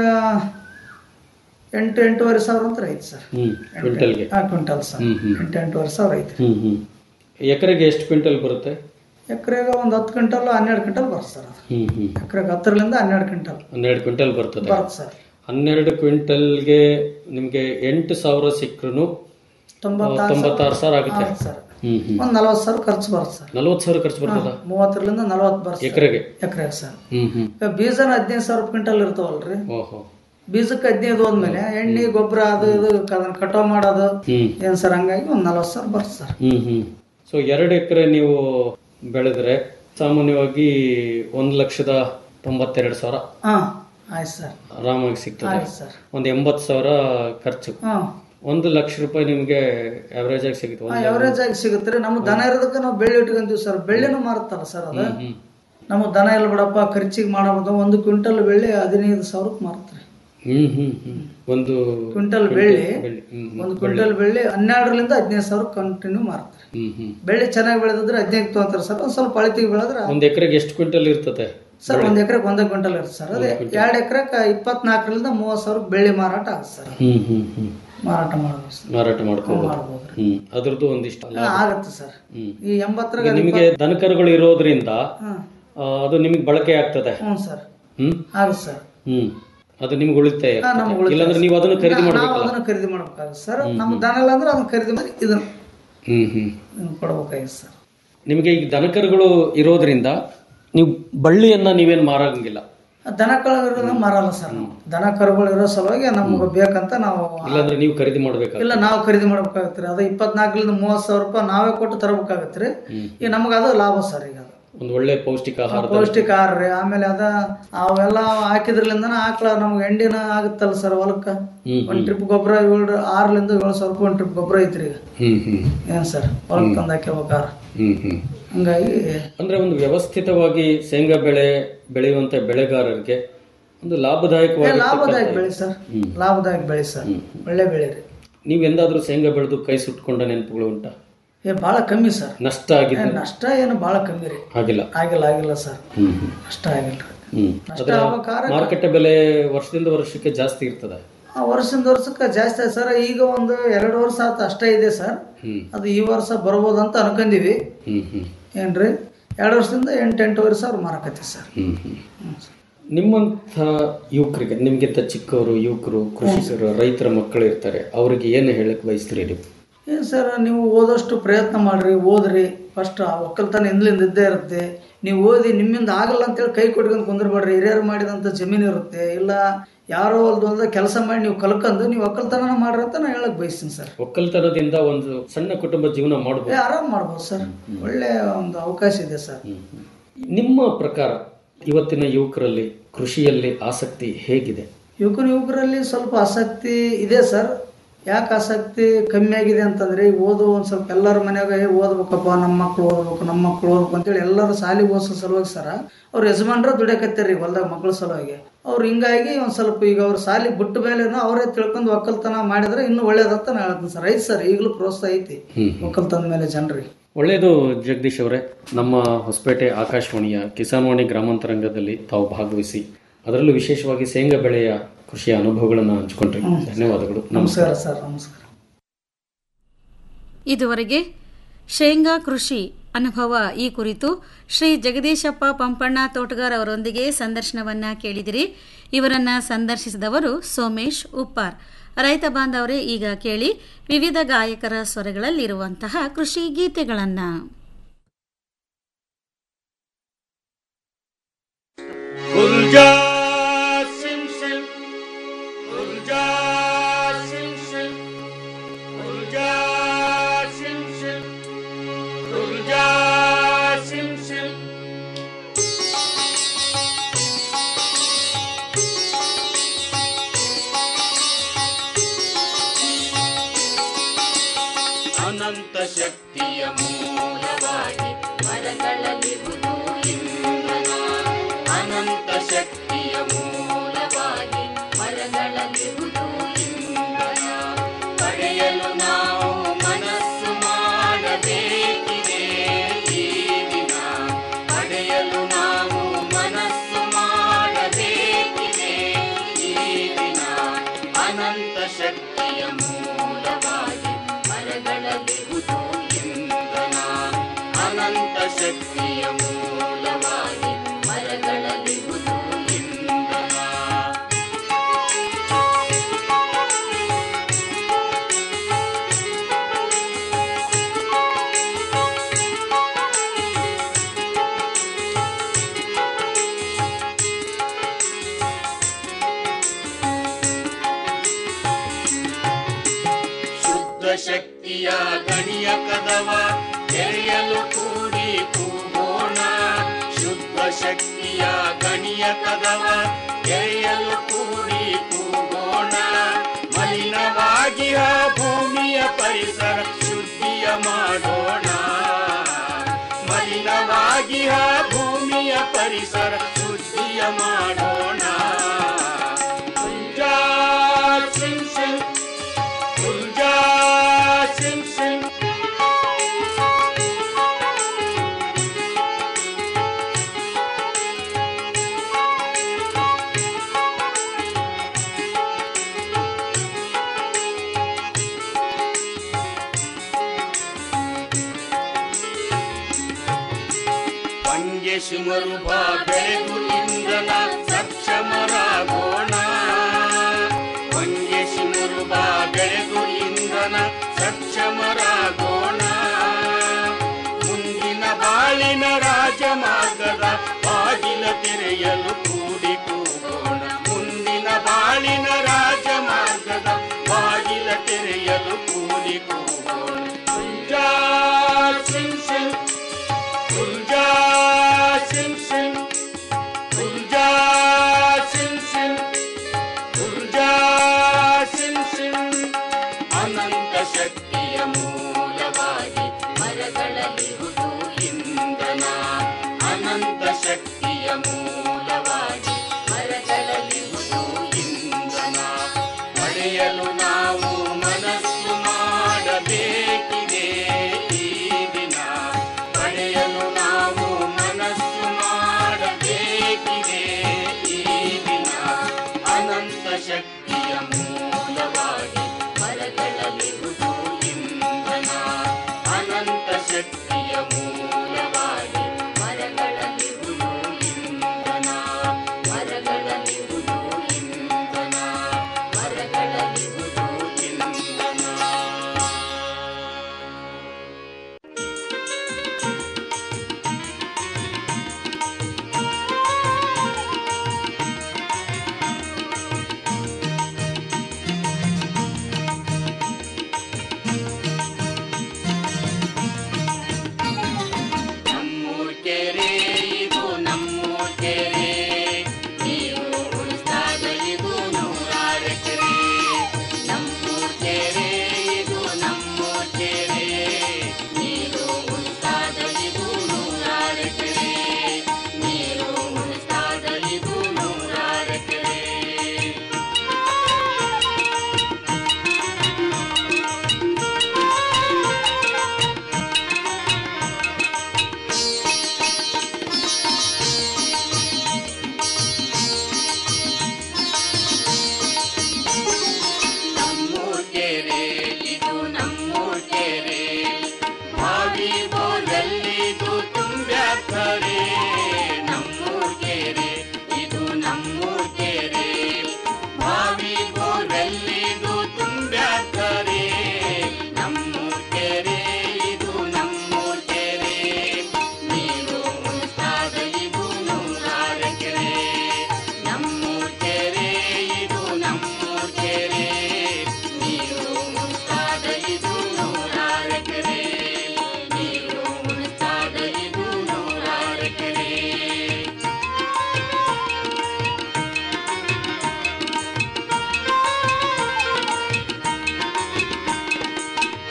ಎಂಟು ಎಂಟೂವರೆ ಸಾವಿರ ಅಂತ ಐತಿ ಸರ್ ಹ್ಮ್ ಕ್ವಿಂಟಲ್ಗೆ ಆ ಕ್ವಿಂಟಲ್ ಸರ್ ಹ್ಮ್, ಹ್ಮ್. ಎಂಟು ಎಂಟೂವರೆ ಸಾವಿರ ಐತಿ ಹ್ಮ್ ಹ್ಮ್ ಎಕರೆಗೆ ಎಷ್ಟು ಕ್ವಿಂಟಲ್ ಬರುತ್ತೆ ಎಕರೆಗೆ ಒಂದು ಹತ್ತು ಕ್ವಿಂಟಲ್ ಹನ್ನೆರಡು ಕ್ವಿಂಟಲ್ ಬರುತ್ತೆ ಸರ್ ಅದು ಹ್ಮ್ ಹ್ಮ್ ಎಕರೆಗೆ ಹತ್ತರಿಂದ ಹನ್ನೆರಡು ಕ್ವಿಂಟಲ್ ಹನ್ನೆರಡು ಕ್ವಿಂಟಲ್ ಬರ್ತದೆ ಬರುತ್ತೆ ಸರ್ ಹನ್ನೆರಡು ಕ್ವಿಂಟಲ್ಗೆ ನಿಮ್ಗೆ ಎಂಟು ಸಾವಿರ ಸಿಕ್ಕರು ತೊಂಬತ್ತಾರು ತೊಂಬತ್ತಾರು ಸಾವಿರ ಆಗುತ್ತೆ ಆಗುತ್ತೆ ಸರ್ ಹ್ಮ್ ಹ್ಮ್ ಒಂದು ನಲವತ್ತು ಸಾವಿರ ಖರ್ಚು ಬರುತ್ತೆ ಸರ್ ನಲ್ವತ್ತು ಸಾವಿರ ಖರ್ಚು ಬರ್ತದ ಮೂವತ್ತರಿಂದ ನಲವತ್ತು ಬರುತ್ತೆ ಎಕರೆಗೆ ಎಕರೆಗೆ ಸರ್ ಹ್ಮ್ ಹ್ಮ್ ಈಗ ಬೀಜನ ಹದಿನೈದು ಸಾವಿರ ಕ್ವಿಂಟಲ್ ಇರ್ತಾವಲ್ರಿ ಓಹೋ ಬೀಜಕ್ಕೆ ಹದಿನೈದು ಹೋದ್ಮೇಲೆ ಎಣ್ಣೆ ಗೊಬ್ಬರ ಅದು ಇದು ಅದನ್ನ ಕಟಾವ್ ಮಾಡೋದು ಹ್ಮ್ ಏನ್ ಸರ್ ಹಂಗಾಗಿ ಒಂದ್ ನಲವತ್ತು ಸಾವಿರ ಬರುತ್ತೆ ಸರ್ ಹ್ಮ್ ಹ್ಮ್ ಸೊ ಎರಡು ಎಕರೆ ನೀವು ಬೆಳೆದ್ರೆ ಸಾಮಾನ್ಯವಾಗಿ ಒಂದ್ ಲಕ್ಷದ ತೊಂಬತ್ತೆರಡು ಸಾವಿರ ಹಾ ಆಯ್ತು ಸರ್ ಆರಾಮಾಗಿ ಸಿಗ್ತದೆ ಆಯ್ತು ಸರ್ ಒಂದ್ ಎಂಬತ್ತು ಸಾವಿರ ಖರ್ಚು ಹಾ ಒಂದು ಲಕ್ಷ ರೂಪಾಯಿ ನಿಮ್ಗೆ ಅವರೇಜ್ ಆಗಿ ಸಿಗುತ್ತೆ ಒಂದು ಎವರೇಜ್ ಆಗಿ ಸಿಗುತ್ತೆ ನಮ್ಮ ದನ ಇರೋದಕ್ಕೆ ನಾವು ಬೆಳ್ಳಿ ಇಟ್ಕೊಂತೀವಿ ಸರ್ ಬೆಳ್ಳಿನೂ ಮಾರುತ್ತಲ್ಲ ಸರ್ ಅದು ಹ್ಮ್ ನಮ್ಮ ದನ ಇಲ್ಲ ಬಿಡಪ್ಪ ಖರ್ಚಿಗೆ ಮಾಡೋದು ಒಂದು ಕ್ವಿಂಟಲ್ ಬೆಳ್ಳಿ ಹದಿನೈದು ಸಾವಿರಕ್ಕೆ ಮಾರ್ತಾರೆ ಹ್ಮ್ ಹ್ಮ್ ಹ್ಮ್ ಒಂದು ಕ್ವಿಂಟಲ್ ಬೆಳ್ಳಿ ಬೆಳ್ಳಿ ಹ್ಮ್ ಹ್ಮ್. ಒಂದು ಕ್ವಿಂಟಲ್ ಬೆಳ್ಳಿ ಹನ್ನೆರಡರಿಂದ ಹದಿನೈದು ಸಾವಿರ ಕಂಟಿನ್ಯೂ ಮಾರ್ತಾರೆ ಹ್ಮ್ ಹ್ಮ್ ಬೆಳ್ಳಿ ಚೆನ್ನಾಗಿ ಬೆಳೆದಿದ್ರೆ ಹದಿನೈದು ತೊಗೊಂತಾರೆ ಸರ್ ಒಂದ್ ಸ್ವಲ್ಪ ಅಳತಿಗೆ ಬೆಳೆದ್ರೆ ಒಂದ್ ಎಕರೆಗೆ ಎಷ್ಟು ಕ್ವಿಂಟಲ್ ಇರ್ತದೆ ಸರ್ ಒಂದ್ ಎಕರೆಗೆ ಒಂದೇ ಕ್ವಿಂಟಲ್ ಇರುತ್ತೆ ಸರ್ ಅದೇ ಎರಡು ಎಕರೆಗೆ ಇಪ್ಪತ್ನಾಲ್ಕರಿಂದ ಮೂವತ್ತು ಸಾವಿರ ಬೆಳ್ಳಿ ಮಾರಾಟ ಆಗುತ್ತೆ ಸರ್ ಹ್ಮ್ ಹ್ಮ್ ಹ್ಮ್ ಮಾರಾಟ ಮಾಡ್ಬೋದು ಸರ್ ಮಾರಾಟ ಮಾಡ್ಕೋಬಹುದು ಮಾಡ್ಬೋದು ಹ್ಮ್ ಅದ್ರದ್ದು ಒಂದಿಷ್ಟು ಅಲ್ಲ ಹಾ, ಆಗುತ್ತೆ ಸರ್ ಹ್ಮ್ ಈ ಎಂಬತ್ತರಾಗ ನಿಮಗೆ ದನಕರುಗಳು ಇರೋದ್ರಿಂದ ಹ್ಮ್ ಆ, ಅದು ನಿಮಗೆ ಬಳಕೆ ಆಗ್ತದೆ ಹ್ಞೂ ಸರ್ ಹ್ಮ್ ಆಗುತ್ತೆ ಸರ್ ಹ್ಮ್ ಅದು ನಿಮ್ಗೆ ಉಳಿತಾಯ ಹಾ, ನಮ್ಗೆ ಉಳಿತಾಯ. ಇಲ್ಲಾಂದ್ರೆ ನೀವು ಅದನ್ನು ಖರೀದಿ ನಾವು ಮಾಡ್ಬೇಕಲ್ಲ ಅದನ್ನ ಖರೀದಿ ಮಾಡ್ಬೇಕಾಗುತ್ತೆ ಸರ್ ನಮ್ಮ ದನ ಇಲ್ಲ ಅಂದ್ರೆ ಅದನ್ನ ಖರೀದಿ ಮಾಡಿ ಇದನ್ನ ಹ್ಮ್ ಹ್ಮ್ ಇದನ್ನ ಕೊಡ್ಬೇಕಾಗಿತ್ತು ಸರ್ ನಿಮಗೆ ಈಗ ದನಕರುಗಳು ಇರೋದ್ರಿಂದ ನೀವು ಬಳ್ಳಿಯನ್ನ ನೀವೇನು ಮಾರಂಗಿಲ್ಲ ದನ ಕರುಗಳನ್ನ ಮಾರಲ್ಲ ಸರ್ ನಾವು ದನ ಕರುಗಳು ಇರೋ ಸಲುವಾಗಿ ನಮ್ಗೆ ಬೇಕಂತ ನಾವು ಇಲ್ಲಾಂದ್ರೆ ನೀವು ಖರೀದಿ ಮಾಡ್ಬೇಕಾಗ್ತದೆ ಇಲ್ಲ ನಾವು ಖರೀದಿ ಮಾಡ್ಬೇಕಾಗತ್ತೆ ರೀ ಅದು ಇಪ್ಪತ್ನಾಲ್ಕರಿಂದ ಮೂವತ್ತು ಸಾವಿರ ರೂಪಾಯಿ ನಾವೇ ಕೊಟ್ಟು ತರಬೇಕಾಗತ್ತೆ ರೀ ಈಗ ನಮ್ಗೆ ಅದು ಲಾಭ ಸರ್ ಈಗ ಅದು ಒಂದು ಒಳ್ಳೆ ಪೌಷ್ಟಿಕ ಆಹಾರ ಪೌಷ್ಟಿಕ ಆಹಾರ ರೀ ಆಮೇಲೆ ಅದ ಅವೆಲ್ಲ ಹಾಕಿದ್ರಲಿಂದನ ಆಕಳ ನಮ್ಗೆ ಎಂಡಿನ ಆಗುತ್ತಲ್ಲ ಸರ್ ಹೊಲಕ್ಕ ಹ್ಮ್, ಒಂದ್ ಟ್ರಿಪ್ ಗೊಬ್ಬರ ಏಳು ಆರ್ಲಿಂದ ಏಳು ಸಾವಿರ ರೂಪಾಯಿ ಒಂದ್ ಟ್ರಿಪ್ ಗೊಬ್ಬರ ಐತ್ರಿ ಈಗ ಹ್ಮ್ ಹ್ಮ್ ಏನ್ ಸರ್ ಹೊಲಕ್ ತಂದು ಹಾಕ್ಯಬೇಕಾರ ಹ್ಮ್ ಹ್ಮ್ ಹಂಗಾಗಿ ಅಂದ್ರೆ ಒಂದು ವ್ಯವಸ್ಥಿತವಾಗಿ ಶೇಂಗಾ ಬೆಳೆ ಬೆಳೆಯುವಂತ ಬೆಳೆಗಾರರಿಗೆ ಒಂದು ಏ, ಲಾಭದಾಯಕವಾಗಿ ಲಾಭದಾಯಕ ಬೆಳೆ ಸರ್ ಲಾಭದಾಯಕ ಬೆಳೆ ಸರ್ ಒಳ್ಳೆ ಬೆಳೆ ರೀ ನೀವು ಎಂದಾದ್ರೂ ಶೇಂಗಾ ಬೆಳೆದು ಕೈ ಸುಟ್ಕೊಂಡ ನೆನಪುಗಳು ಉಂಟಾ ಏ ಭಾಳ ಕಮ್ಮಿ ಸರ್ ನಷ್ಟ ಏ, ಆಗಿದ್ದು ನಷ್ಟ ಏನು ಭಾಳ ಕಮ್ಮಿ ರೀ ಆಗಿಲ್ಲ ಆಗಿಲ್ಲ ಆಗಿಲ್ಲ ಸರ್ ಹ್ಮ್ ಹ್ಮ್. ನಷ್ಟ ಆಗಿಲ್ಲ ರೀ ಹ್ಮ್ ನಷ್ಟ ಅದರ ಆಗ್ಬೇಕಾದ್ರೆ ಮಾರುಕಟ್ಟೆ ಬೆಲೆ ವರ್ಷದಿಂದ ವರ್ಷಕ್ಕೆ ಜಾಸ್ತಿ ಇರ್ತದೆ ಆ ವರ್ಷದಿಂದ ವರ್ಷಕ್ಕೆ ಜಾಸ್ತಿ ಆಯ್ತು ಸರ್ ಈಗ ಒಂದು ಎರಡು ವರ್ಷ ಆತು ಅಷ್ಟೇ ಇದೆ ಸರ್ ಹ್ಮ್ ಅದು ಈ ವರ್ಷ ಬರ್ಬೋದು ಅಂತ ಅನ್ಕೊಂಡಿವಿ ಹ್ಮ್ ಹ್ಮ್ ಏನ್ರಿ ಎರಡು ವರ್ಷದಿಂದ ಎಂಟು ಎಂಟೂವರೆ ಸಾವಿರ ಮಾರಕತ್ತಿ ಸರ್ ಹ್ಮ್ ಹ್ಮ್ ನಿಮ್ಮಂಥ ಯುವಕರಿಗೆ ನಿಮ್ಗಿಂತ ಚಿಕ್ಕವರು ಯುವಕರು ಕೃಷಿಕರು ರೈತರ ಮಕ್ಕಳು ಇರ್ತಾರೆ ಅವರಿಗೆ ಏನು ಹೇಳಕ್ ಬಯಸ್ತೀರಿ ನೀವು ಏನು ಸರ್ ನೀವು ಓದೋಷ್ಟು ಪ್ರಯತ್ನ ಮಾಡ್ರಿ ಓದ್ರಿ ಫಸ್ಟ್ ಆ ಒಕ್ಕಲ್ತನ ಹಿಂದ್ಲಿಂದ ಇದ್ದೇ ಇರುತ್ತೆ ನೀವು ಓದಿ ನಿಮ್ಮಿಂದ ಆಗಲ್ಲ ಅಂತೇಳಿ ಕೈ ಕೊಟ್ಕೊಂಡು ಕುಂದ್ರಬೇಡ್ರಿ ಹಿರಿಯರು ಮಾಡಿದಂಥ ಜಮೀನು ಇರುತ್ತೆ ಇಲ್ಲ ಯಾರೋ ಒಂದು ಒಂದು ಕೆಲಸ ಮಾಡಿ ನೀವು ಕಲ್ಕೊಂಡು ನೀವು ಒಕ್ಕಲ್ತನ ಮಾಡ್ರಿ ಅಂತ ನಾನು ಹೇಳಕ್ ಬಯಸ್ತೀನಿ ಸರ್ ಒಕ್ಕಲ್ತನದಿಂದ ಒಂದು ಸಣ್ಣ ಕುಟುಂಬ ಜೀವನ ಏ ಮಾಡಬಹುದು ಆರಾಮ್ ಮಾಡ್ಬೋದು ಸರ್ ಒಳ್ಳೆ ಒಂದು ಅವಕಾಶ ಇದೆ ಸರ್ ನಿಮ್ಮ ಪ್ರಕಾರ ಇವತ್ತಿನ ಯುವಕರಲ್ಲಿ ಕೃಷಿಯಲ್ಲಿ ಆಸಕ್ತಿ ಹೇಗಿದೆ ಯುವಕರು ಯುವಕರಲ್ಲಿ ಸ್ವಲ್ಪ ಆಸಕ್ತಿ ಇದೆ ಸರ್ ಯಾಕೆ ಆಸಕ್ತಿ ಕಮ್ಮಿ ಆಗಿದೆ ಅಂತಂದ್ರೆ ಈಗ ಓದು ಒಂದು ಸ್ವಲ್ಪ ಎಲ್ಲರ ಮನ್ಯಾಗ ಏ ಓದ್ಬೇಕಪ್ಪ ನಮ್ಮ ಮಕ್ಳು ಓದ್ಬೇಕು ನಮ್ಮ ಮಕ್ಳು ಓದ್ಬೇಕು ಅಂತೇಳಿ ಎಲ್ಲರೂ ಸಾಲಿಗೆ ಓದಿಸೋ ಸಲುವಾಗಿ ಸರ ಅವ್ರ ಯಜಮಾನ್ರ ದುಡಿಯಕತ್ತಾರ ಈಗ ಹೊಲ್ದಾಗ ಮಕ್ಳ ಸಲುವಾಗಿ ಅವ್ರು ಹಿಂಗಾಗಿ ಒಂದು ಸ್ವಲ್ಪ ಈಗ ಅವ್ರ ಸಾಲಿ ಬಿಟ್ಟ ಮೇಲೆ ಅವರೇ ತಿಳ್ಕೊಂಡು ಒಕ್ಕಲ್ತನ ಮಾಡಿದ್ರೆ ಇನ್ನೂ ಒಳ್ಳೇದಂತ ನಾನು ಹೇಳ್ತೀನಿ ಸರ್ ಐತಿ ಸರ್ ಈಗಲೂ ಪ್ರೋತ್ಸಾಹ ಐತಿ ಒಕ್ಕಲ್ತನ ಮೇಲೆ ಜನರಿಗೆ ಒಳ್ಳೆಯದು ಜಗದೀಶ್ ಅವರೇ ನಮ್ಮ ಹೊಸಪೇಟೆ ಆಕಾಶವಾಣಿಯ ಕಿಸಾನ್ವಾಣಿ ಗ್ರಾಮಾಂತರಂಗದಲ್ಲಿ ತಾವು ಭಾಗವಹಿಸಿ ಅದರಲ್ಲೂ ವಿಶೇಷವಾಗಿ ಶೇಂಗಾ ಬೆಳೆಯ ಕೃಷಿಯ ಅನುಭವಗಳನ್ನು ಹಂಚಿಕೊಂಡ್ರಿ ಧನ್ಯವಾದಗಳು ನಮಸ್ಕಾರ ನಮಸ್ಕಾರ ಸರ್ ನಮಸ್ಕಾರ ಇದುವರೆಗೆ ಶೇಂಗಾ ಕೃಷಿ ಅನುಭವ ಈ ಕುರಿತು ಶ್ರೀ ಜಗದೀಶಪ್ಪ ಪಂಪಣ್ಣ ತೋಟಗಾರ್ ಅವರೊಂದಿಗೆ ಸಂದರ್ಶನವನ್ನ ಕೇಳಿದಿರಿ ಇವರನ್ನ ಸಂದರ್ಶಿಸಿದವರು ಸೋಮೇಶ್ ಉಪ್ಪಾರ್ ರೈತ ಬಾಂಧವರೇ ಈಗ ಕೇಳಿ ವಿವಿಧ ಗಾಯಕರ ಸ್ವರಗಳಲ್ಲಿರುವಂತಹ ಕೃಷಿ ಗೀತೆಗಳನ್ನ ಗುಲ್ಜಾ ಸಿಂ ಸಿಂ ಗುಲ್ಜಾ ಸಿಂ ಸಿಂ ಗುಲ್ಜಾ ಸಿಂ ಸಿಂ ಗುಲ್ಜಾ ಸಿಂ ಸಿಂ ಅನಂತ ಶಕ್ತಿಯ ಮೂಲವಾಗಿ ಮರಗಳಲ್ಲಿರುವುದು ಇಂಧನ ಅನಂತ ಶಕ್ತಿಯ ಮೂಲವಾಗಿ ಮರಗಳಲ್ಲಿರುವುದು ಇಂಧನ ಪಡೆಯಲು ನಾವು ಮನಸ್ಸು ಮಾಡಬೇಕಿದೆ ಈ ದಿನ ಪಡೆಯಲು ನಾವು ಮನಸ್ಸು ಮಾಡಬೇಕಿದೆ ಈ ದಿನ ಅನಂತ ಶಕ್ತಿಯ ಮೂಲವಾಗಿ ಮರಗಳಲ್ಲಿರುವುದು ಇಂಧನ ಅನಂತ ಶಕ್ತಿಯ ಮೂಲವಾಗಿ ಮರಗಳಲ್ಲಿರುವುದು ಇಂಧನ ಶುದ್ಧ ಶಕ್ತಿಯ ಗಣಿಯ ಕದವ ತೆರೆಯಲು ಕೂಡಿ ಕೂಗೋಣ ಶುದ್ಧ ಶಕ್ತಿಯ ಗಣಿಯ ಕದವ ತೆರೆಯಲು ಕೂಡಿ ಕೂಗೋಣ ಮಲಿನವಾಗಿಯ ಭೂಮಿಯ ಪರಿಸರ ಶುದ್ಧಿಯ ಮಾಡೋಣ ಮಲಿನವಾಗಿಯ ಭೂಮಿಯ ಪರಿಸರ ಶುದ್ಧಿಯ ಮಾಡೋಣ ಗುಂಜಾ ಸಿಂಗ್ ಸಿಂಗ್ ಗುಂಜಾ ಸಿಂಗ್ ಸಿಂಗ್ ಪಂಗೆ ಶಿಮರುಭ ಬೆಳೆದು ಇಂಧನ ಸಕ್ಷಮರಾಗೋಣ ಪಂಗೆ ಶಿಮರುಭ ಬೆಳೆದು ಇಂಧನ ಸಕ್ಷಮರಾಗೋಣ ಮುಂದಿನ ಬಾಳಿನ ರಾಜಮಾರ್ಗದ ಬಾಗಿಲ ತೆರೆಯಲು ಕೂಡಿ ಕೂಗೋಣ ಮುಂದಿನ ಬಾಳಿನ ರಾಜಮಾರ್ಗದ ಬಾಗಿಲ ತೆರೆಯಲು ಕೂಡಿ ಕೂಗೋಣ ಗುಂಜಾ ಸಿಂಗ್ ಸಿಂಗ್ ಗುಂಜಾ ಸಿಂಗ್ ಸಿಂಗ್ ಗುಂಜಾ ಸಿಂಗ್ ಸಿಂಗ್ ಗುಂಜಾ ಸಿಂಗ್ ಸಿಂಗ್ ಅನಂತ ಶಕ್ತಿಯ ಮೂಲವಾಗಿ ಮರಗಳಲ್ಲಿರುವುದು ಇಂಧನ ಅನಂತ ಶಕ್ತಿಯ ಮೂಲವಾಗಿ ಮರಗಳಲ್ಲಿರುವುದು ಇಂಧನ ಪಡೆಯಲು ನಾವು ಮನಸ್ಸು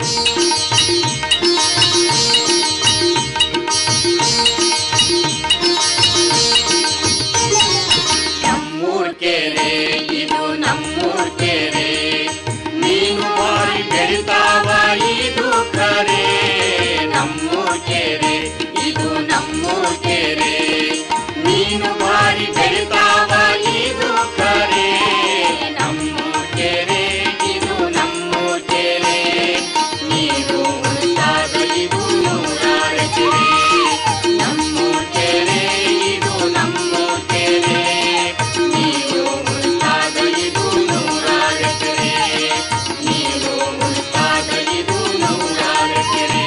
ನಮ್ಮೂರ್ ಕೆರೆ ಇದು ನಮ್ಮೂರ್ ಕೆರೆ ನೀನು ಬಾರಿ ಬೆಳಿತಾವ ಇದು ಕರೆ ನಮ್ಮೂರ್ ಕೆರೆ ಇದು ನಮ್ಮೂರ್ ಕೆರೆ ನೀನು ಬಾರಿ ಬೆಳಿತಾವ ಇದು ಕರೆ ನಮ್ಮೂರ್ ಕೆರೆ ಇದು ನಮ್ಮೂರ್ ಕೆರೆ ನೀರು ಉಳಿತಾದ ಇದು ನೂರಾರ ಕೆರೆ ನಮ್ಮೂರ್ ಕೆರೆ ಇದು ನಮ್ಮೂರ್ ಕೆರೆ ನೀರು ಉಳಿತಾದ ಇದು ನೂರಾರ ಕೆರೆ ನೀರು ಉಳಿತಾದ ಇದು ನೂರಾರ ಕೆರೆ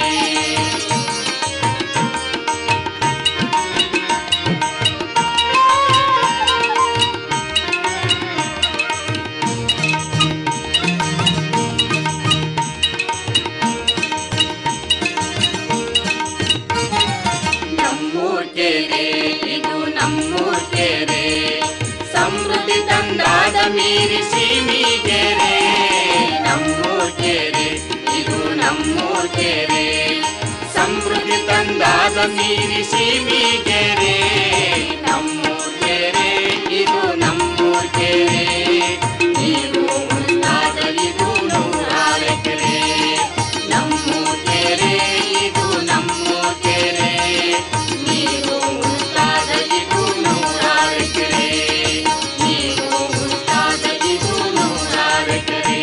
ನಮ್ಮೂರ್ ಕೆರೆ ಇದು ನಮ್ಮೂರ್ ಕೆರೆ ಸಮೃದ್ಧಿ ತಂದಾದ ಮೀರಿ ಸೀಮಿಗೆರೆ ನಮ್ಮೂರ್ ಕೆರೆ ಇದು ನಮ್ಮೂರ್ ಕೆರೆ ಸಮೃದ್ಧಿ ತಂದಾದ ಮೀರಿ ಸೀಮಿಗೆರೆ ನಮ್ಮೂರ್ ಕೆರೆ ಇದು ನಮ್ಮೂರ್ ಕೆರೆ ನೀರು ಉಳಿತಾದ ಇದು ನೂರಾರ ಕೆರೆ ನಮ್ಮೂರ್ ಕೆರೆ ಇದು ನಮ್ಮೂರ್ ಕೆರೆ ನೀರು ಉಳಿತಾದ ಇದು ನೂರಾರ ಕೆರೆ ನೀರು ಉಳಿತಾದ ಇದು ನೂರಾರ ಕೆರೆ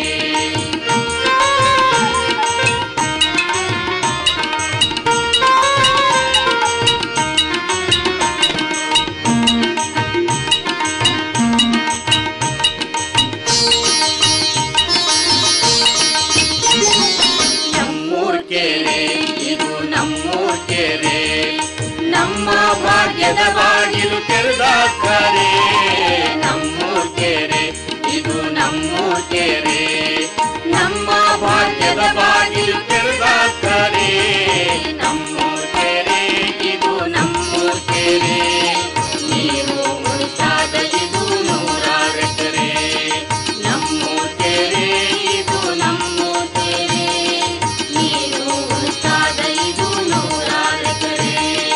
ನಮ್ಮೂರ್ ಕೆರೆ ಇದು ನಮ್ಮೂರ್ ಕೆರೆ ನಮ್ಮ ಭಾಗ್ಯದ ಬಾಗಿಲು ತೆರೆದಾಕರೆ ನಮ್ಮೂರ್ ಕೆರೆ ಇದು ನಮ್ಮೂರ್ ಕೆರೆ ನಮ್ಮ ಭಾಗ್ಯದ ಬಾಗಿಲು ತೆರೆದಾಕರೆ ನಮ್ಮೂರ್ ಕೆರೆ ಇದು ನಮ್ಮೂರ್ ಕೆರೆ ನೀರು ಉಳಿತಾದ ಇದು ನೂರಾರ ಕೆರೆ ನಮ್ಮೂರ್ ಕೆರೆ ಇದು ನಮ್ಮೂರ್ ಕೆರೆ ನೀರು ಉಳಿತಾದ ಇದು ನೂರಾರ ಕೆರೆ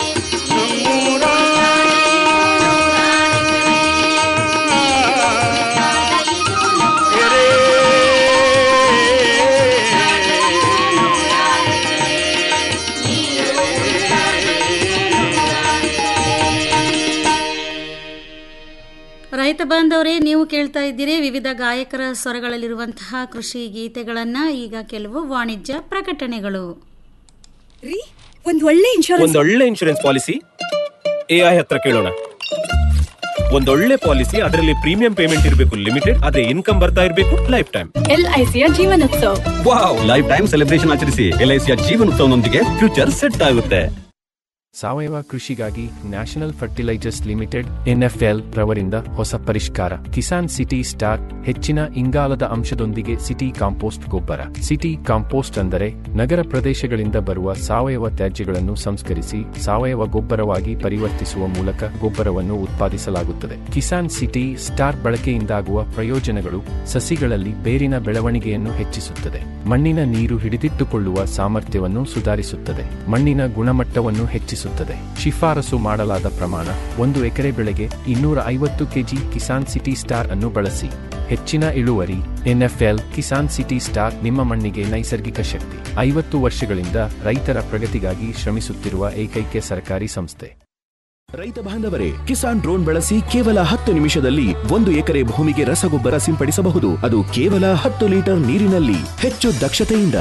ರೈತ ಬಾಂಧವರೇ ನೀವು ಕೇಳ್ತಾ ಇದ್ದೀರಿ ವಿವಿಧ ಗಾಯಕರ ಸ್ವರಗಳಲ್ಲಿರುವಂತಹ ಕೃಷಿ ಗೀತೆಗಳನ್ನ ಈಗ ಕೆಲವು ವಾಣಿಜ್ಯ ಪ್ರಕಟಣೆಗಳು ಒಂದ್ ಒಳ್ಳೆ ಇನ್ಶೂರೆನ್ಸ್ ಒಂದೊಳ್ಳೆ ಇನ್ಶೂರೆನ್ಸ್ ಪಾಲಿಸಿ ಎ ಐ ಹತ್ರ ಕೇಳೋಣ ಒಂದೊಳ್ಳೆ ಪಾಲಿಸಿ ಅದರಲ್ಲಿ ಪ್ರೀಮಿಯಂ ಪೇಮೆಂಟ್ ಇರಬೇಕು ಲಿಮಿಟೆಡ್ ಅದೇ ಇನ್ಕಮ್ ಬರ್ತಾ ಇರಬೇಕು ಲೈಫ್ ಟೈಮ್ ಎಲ್ ಐ ಸಿಯ ಜೀವನೋತ್ಸವ ವಾವ್ ಲೈಫ್ ಟೈಮ್ ಸೆಲೆಬ್ರೇಷನ್ ಆಚರಿಸಿ ಎಲ್ ಐ ಸಿಯ ಜೀವನೋತ್ಸವನೊಂದಿಗೆ ಫ್ಯೂಚರ್ ಸೆಟ್ ಆಗುತ್ತೆ ಸಾವಯವ ಕೃಷಿಗಾಗಿ ನ್ಯಾಷನಲ್ ಫರ್ಟಿಲೈಜರ್ಸ್ ಲಿಮಿಟೆಡ್ ಎನ್ಎಫ್ಎಲ್ ರವರಿಂದ ಹೊಸ ಪರಿಷ್ಕಾರ ಕಿಸಾನ್ ಸಿಟಿ ಸ್ಟಾರ್ ಹೆಚ್ಚಿನ ಇಂಗಾಲದ ಅಂಶದೊಂದಿಗೆ ಸಿಟಿ ಕಾಂಪೋಸ್ಟ್ ಗೊಬ್ಬರ ಸಿಟಿ ಕಾಂಪೋಸ್ಟ್ ಅಂದರೆ ನಗರ ಪ್ರದೇಶಗಳಿಂದ ಬರುವ ಸಾವಯವ ತ್ಯಾಜ್ಯಗಳನ್ನು ಸಂಸ್ಕರಿಸಿ ಸಾವಯವ ಗೊಬ್ಬರವಾಗಿ ಪರಿವರ್ತಿಸುವ ಮೂಲಕ ಗೊಬ್ಬರವನ್ನು ಉತ್ಪಾದಿಸಲಾಗುತ್ತದೆ ಕಿಸಾನ್ ಸಿಟಿ ಸ್ಟಾರ್ ಬಳಕೆಯಿಂದಾಗುವ ಪ್ರಯೋಜನಗಳು ಸಸಿಗಳಲ್ಲಿ ಬೇರಿನ ಬೆಳವಣಿಗೆಯನ್ನು ಹೆಚ್ಚಿಸುತ್ತದೆ ಮಣ್ಣಿನ ನೀರು ಹಿಡಿದಿಟ್ಟುಕೊಳ್ಳುವ ಸಾಮರ್ಥ್ಯವನ್ನು ಸುಧಾರಿಸುತ್ತದೆ ಮಣ್ಣಿನ ಗುಣಮಟ್ಟವನ್ನು ಹೆಚ್ಚಿಸುತ್ತದೆ ಶಿಫಾರಸು ಮಾಡಲಾದ ಪ್ರಮಾಣ ಒಂದು ಎಕರೆ ಬೆಳೆಗೆ ಇನ್ನೂರ ಐವತ್ತು ಕೆಜಿ ಕಿಸಾನ್ ಸಿಟಿ ಸ್ಟಾರ್ ಅನ್ನು ಬಳಸಿ ಹೆಚ್ಚಿನ ಇಳುವರಿ ಎನ್ಎಫ್ಎಲ್ ಕಿಸಾನ್ ಸಿಟಿ ಸ್ಟಾರ್ ನಿಮ್ಮ ಮಣ್ಣಿಗೆ ನೈಸರ್ಗಿಕ ಶಕ್ತಿ ಐವತ್ತು ವರ್ಷಗಳಿಂದ ರೈತರ ಪ್ರಗತಿಗಾಗಿ ಶ್ರಮಿಸುತ್ತಿರುವ ಏಕೈಕ ಸರ್ಕಾರಿ ಸಂಸ್ಥೆ ರೈತ ಬಾಂಧವರೇ ಕಿಸಾನ್ ಡ್ರೋನ್ ಬಳಸಿ ಕೇವಲ ಹತ್ತು ನಿಮಿಷದಲ್ಲಿ ಒಂದು ಎಕರೆ ಭೂಮಿಗೆ ರಸಗೊಬ್ಬರ ಸಿಂಪಡಿಸಬಹುದು ಅದು ಕೇವಲ ಹತ್ತು ಲೀಟರ್ ನೀರಿನಲ್ಲಿ ಹೆಚ್ಚು ದಕ್ಷತೆಯಿಂದ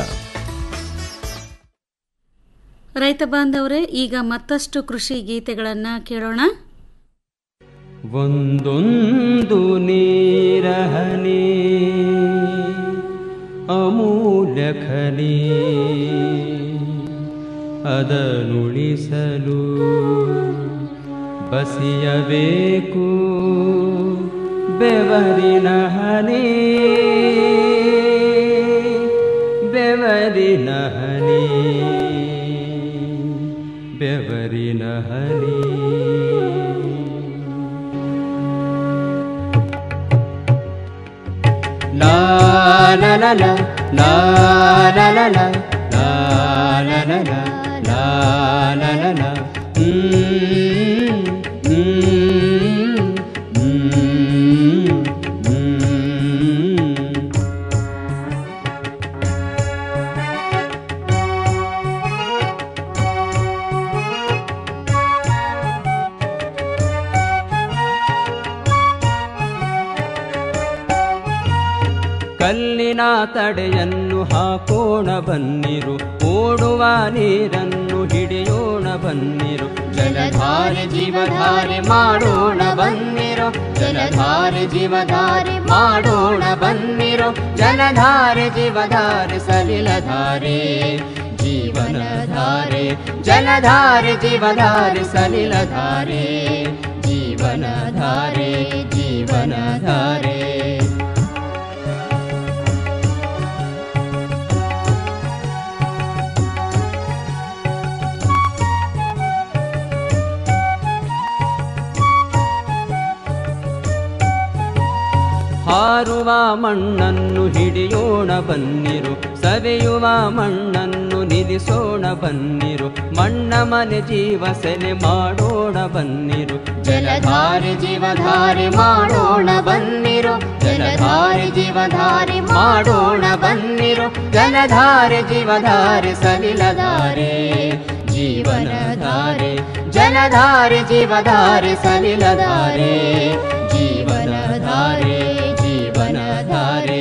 ರೈತ ಬಾಂಧವರೇ ಈಗ ಮತ್ತಷ್ಟು ಕೃಷಿ ಗೀತೆಗಳನ್ನ ಕೇಳೋಣ ಒಂದೊಂದು ನೀರಹನಿ ಅಮೂಲ್ಯ ಖನಿ ಅದನುಳಿಸಲು ಬಸಿಯಬೇಕು ಬೆವರಿನ ಹನಿ ಬೆವರಿನ ಹನಿ ಬೆವರಿನ ಹನಿ la la la la ಲಾ ಲಾ ಲಾ ಲಾ ಲಾ ಲಾ ಲಾ ಲಾ ಲಾ ಲಾ ಲಾ ಲಾ ಹ್ಮ್ ಹ್ಮ್ ಹ್ಮ್ ಹ್ಮ್ ಕಲ್ಲಿನ ತಡೆಯನ್ನು ಹಾಕೋಣ ಬನ್ನಿರು ಓಡುವ ನೀರನ್ನು ಹಿಡಿಯೋಣ ಬನ್ನಿರು ಜಲಧಾರೆ ಜೀವಧಾರೆ ಮಾಡೋಣ ಬನ್ನಿರು ಜಲಧಾರೆ ಜೀವಧಾರೆ ಮಾಡೋಣ ಬನ್ನಿರು ಜಲಧಾರೆ ಜೀವಧಾರೆ ಸಲಿಲಧಾರೆ ಜೀವನಧಾರೆ ಜಲಧಾರೆ ಜೀವಧಾರೆ ಸಲಿಲಧಾರೆ ಜೀವನಧಾರೆ ಜೀವನಧಾರೆ ಹಾರುವ ಮಣ್ಣನ್ನು ಹಿಡಿಯೋಣ ಬನ್ನಿರು ಸವೆಯುವ ಮಣ್ಣನ್ನು ನಿಲ್ಲಿಸೋಣ ಬನ್ನಿರು ಮಣ್ಣ ಮನೆ ಜೀವ ಸೆಲೆ ಮಾಡೋಣ ಬನ್ನಿರು ಜಲಧಾರೆ ಜೀವಧಾರೆ ಮಾಡೋಣ ಬನ್ನಿರು ಜಲಧಾರೆ ಜೀವಧಾರೆ ಮಾಡೋಣ ಬನ್ನಿರು ಜಲಧಾರೆ ಜೀವಧಾರೆ ಸಲಿಲಧಾರೆ ಜೀವನಧಾರೆ ಜಲಧಾರೆ ಜೀವಧಾರೆ ಸಲಿಲಧಾರೆ ಜೀವನಧಾರೆ ಜೀವನಧಾರೆ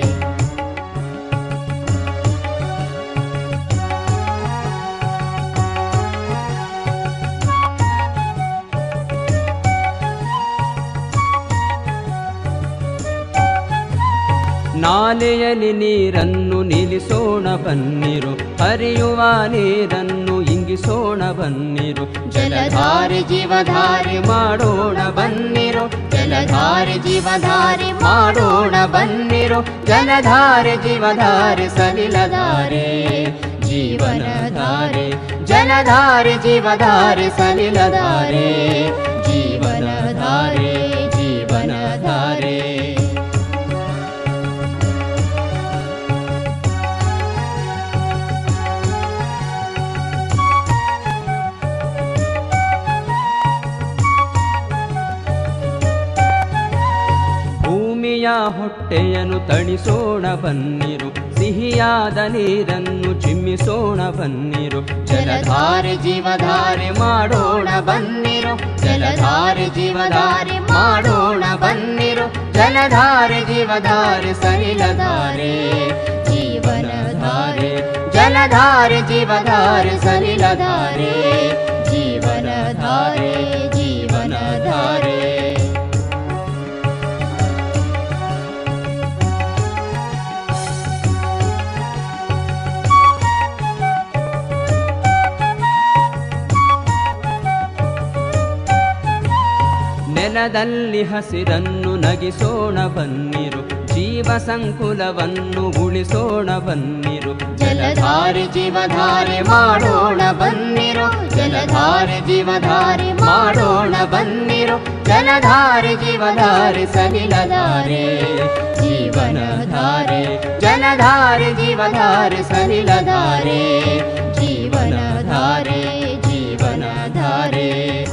ನಾಲೆಯಲ್ಲಿ ನೀರನ್ನು ನಿಲ್ಲಿಸೋಣ ಬನ್ನಿರು ಹರಿಯುವ ನೀರನ್ನು ಇಂಗಿಸೋಣ ಬನ್ನಿರು ಜಲಧಾರೆ ಜೀವಧಾರೆ ಮಾಡೋಣ ಬನ್ನಿರು ಜಲಧಾರೆ ಜೀವಧಾರೆ ಮಾಡೋಣ ಬನ್ನಿರು ಜಲಧಾರೆ ಜೀವಧಾರೆ ಸಲಿಲಧಾರೆ ಜೀವನಧಾರೆ ಜಲಧಾರೆ ಜೀವಧಾರೆ ಸಲಿಲಧಾರೆ ಜೀವನಧಾರೆ ಜೀವನಧಾರೆ ಭೂಮಿಯ ಹೊಟ್ಟೆಯನ್ನು ತಣಿಸೋಣ ಬನ್ನಿರು ಸಿಹಿಯಾದ ನೀರನ್ನು ಚಿಮ್ಮಿಸೋಣ ಬನ್ನಿರು ಜಲಧಾರೆ ಜೀವಧಾರೆ ಮಾಡೋಣ ಬನ್ನಿರು ಜಲಧಾರೆ ಜೀವಧಾರೆ ಮಾಡೋಣ ಬನ್ನಿರು ಜಲಧಾರೆ ಜೀವಧಾರೆ ಸಲಿಲಧಾರೆ ಜೀವನಧಾರೆ ಜಲಧಾರೆ ಜೀವಧಾರೆ ಸಲಿಲಧಾರೆ ಜೀವನಧಾರೆ ಜೀವನಧಾರೆ ನೆಲದಲ್ಲಿ ಹಸಿರನ್ನು ನಗಿಸೋಣ ಬನ್ನಿರು ಜೀವ ಸಂಕುಲವನ್ನು ಉಳಿಸೋಣ ಬನ್ನಿರು ಜಲಧಾರೆ ಜೀವಧಾರೆ ಮಾಡೋಣ ಬನ್ನಿರು ಜಲಧಾರೆ ಜೀವಧಾರೆ ಮಾಡೋಣ ಬನ್ನಿರು ಜಲಧಾರೆ ಜೀವಧಾರೆ ಸಲಿಲಧಾರೆ ಜೀವನಧಾರೆ ಜಲಧಾರೆ ಜೀವಧಾರೆ ಸಲಿಲಧಾರೆ ಜೀವನಧಾರೆ ಜೀವನಧಾರೆ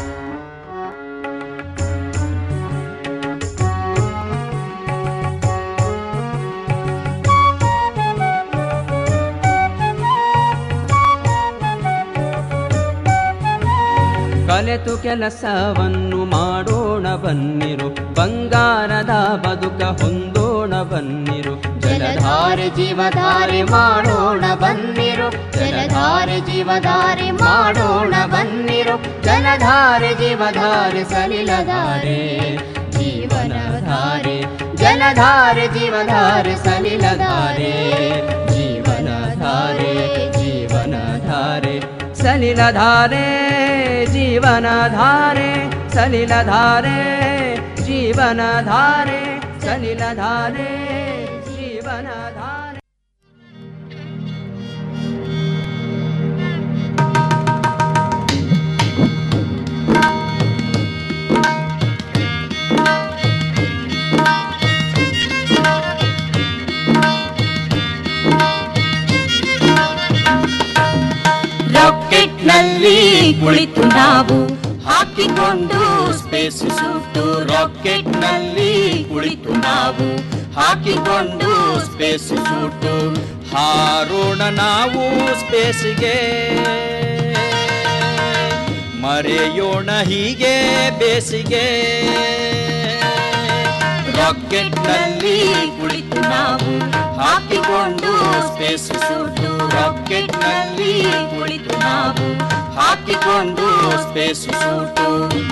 ಕಲೆತು ಕೆಲಸವನ್ನು ಮಾಡೋಣ ಬನ್ನಿರು ಬಂಗಾರದ ಬದುಕ ಹೊಂದೋಣ ಬನ್ನಿರು ಜಲಧಾರೆ ಜೀವಧಾರೆ ಮಾಡೋಣ ಬನ್ನಿರು ಜಲಧಾರೆ ಜೀವಧಾರೆ ಮಾಡೋಣ ಬನ್ನಿರು ಜಲಧಾರೆ ಜೀವಧಾರೆ ಸಲಿಲಧಾರೆ ಜೀವನಧಾರೆ ಜಲಧಾರೆ ಜೀವಧಾರೆ ಸಲಿಲಧಾರೆ ಜೀವನಧಾರೆ ಜೀವನಧಾರೆ ಸಲಿಲಧಾರೆ ಜೀವನಧಾರೆ ಸಲಿಲಧಾರೆ ಜೀವನಧಾರೆ ಸಲಿಲಧಾರೆ ಜೀವನಧಾರೆ ಕುಳಿತು ನಾವು ಹಾಕಿಕೊಂಡು ಸ್ಪೇಸ್ ಸೂಟು ರಾಕೆಟ್ ನಲ್ಲಿ ಕುಳಿತು ನಾವು ಹಾಕಿಕೊಂಡು ಸ್ಪೇಸ್ ಸೂಟು ಹಾರೋಣ ನಾವು ಸ್ಪೇಸ್ಗೆ ಮರೆಯೋಣ ಹೀಗೆ ಬೇಸಿಗೆ ರಾಕೆಟ್ ನಲ್ಲಿ ಕುಳಿತು ನಾವು ಹಾಕಿಕೊಂಡು ಸ್ಪೇಸ್ ಸೂಟು ರಾಕೆಟ್ ನಲ್ಲಿ ಕುಳಿತು ನಾವು ಹಾಕಿಕೊಂಡು ಸ್ಪೇಸ್ ಸೂಟು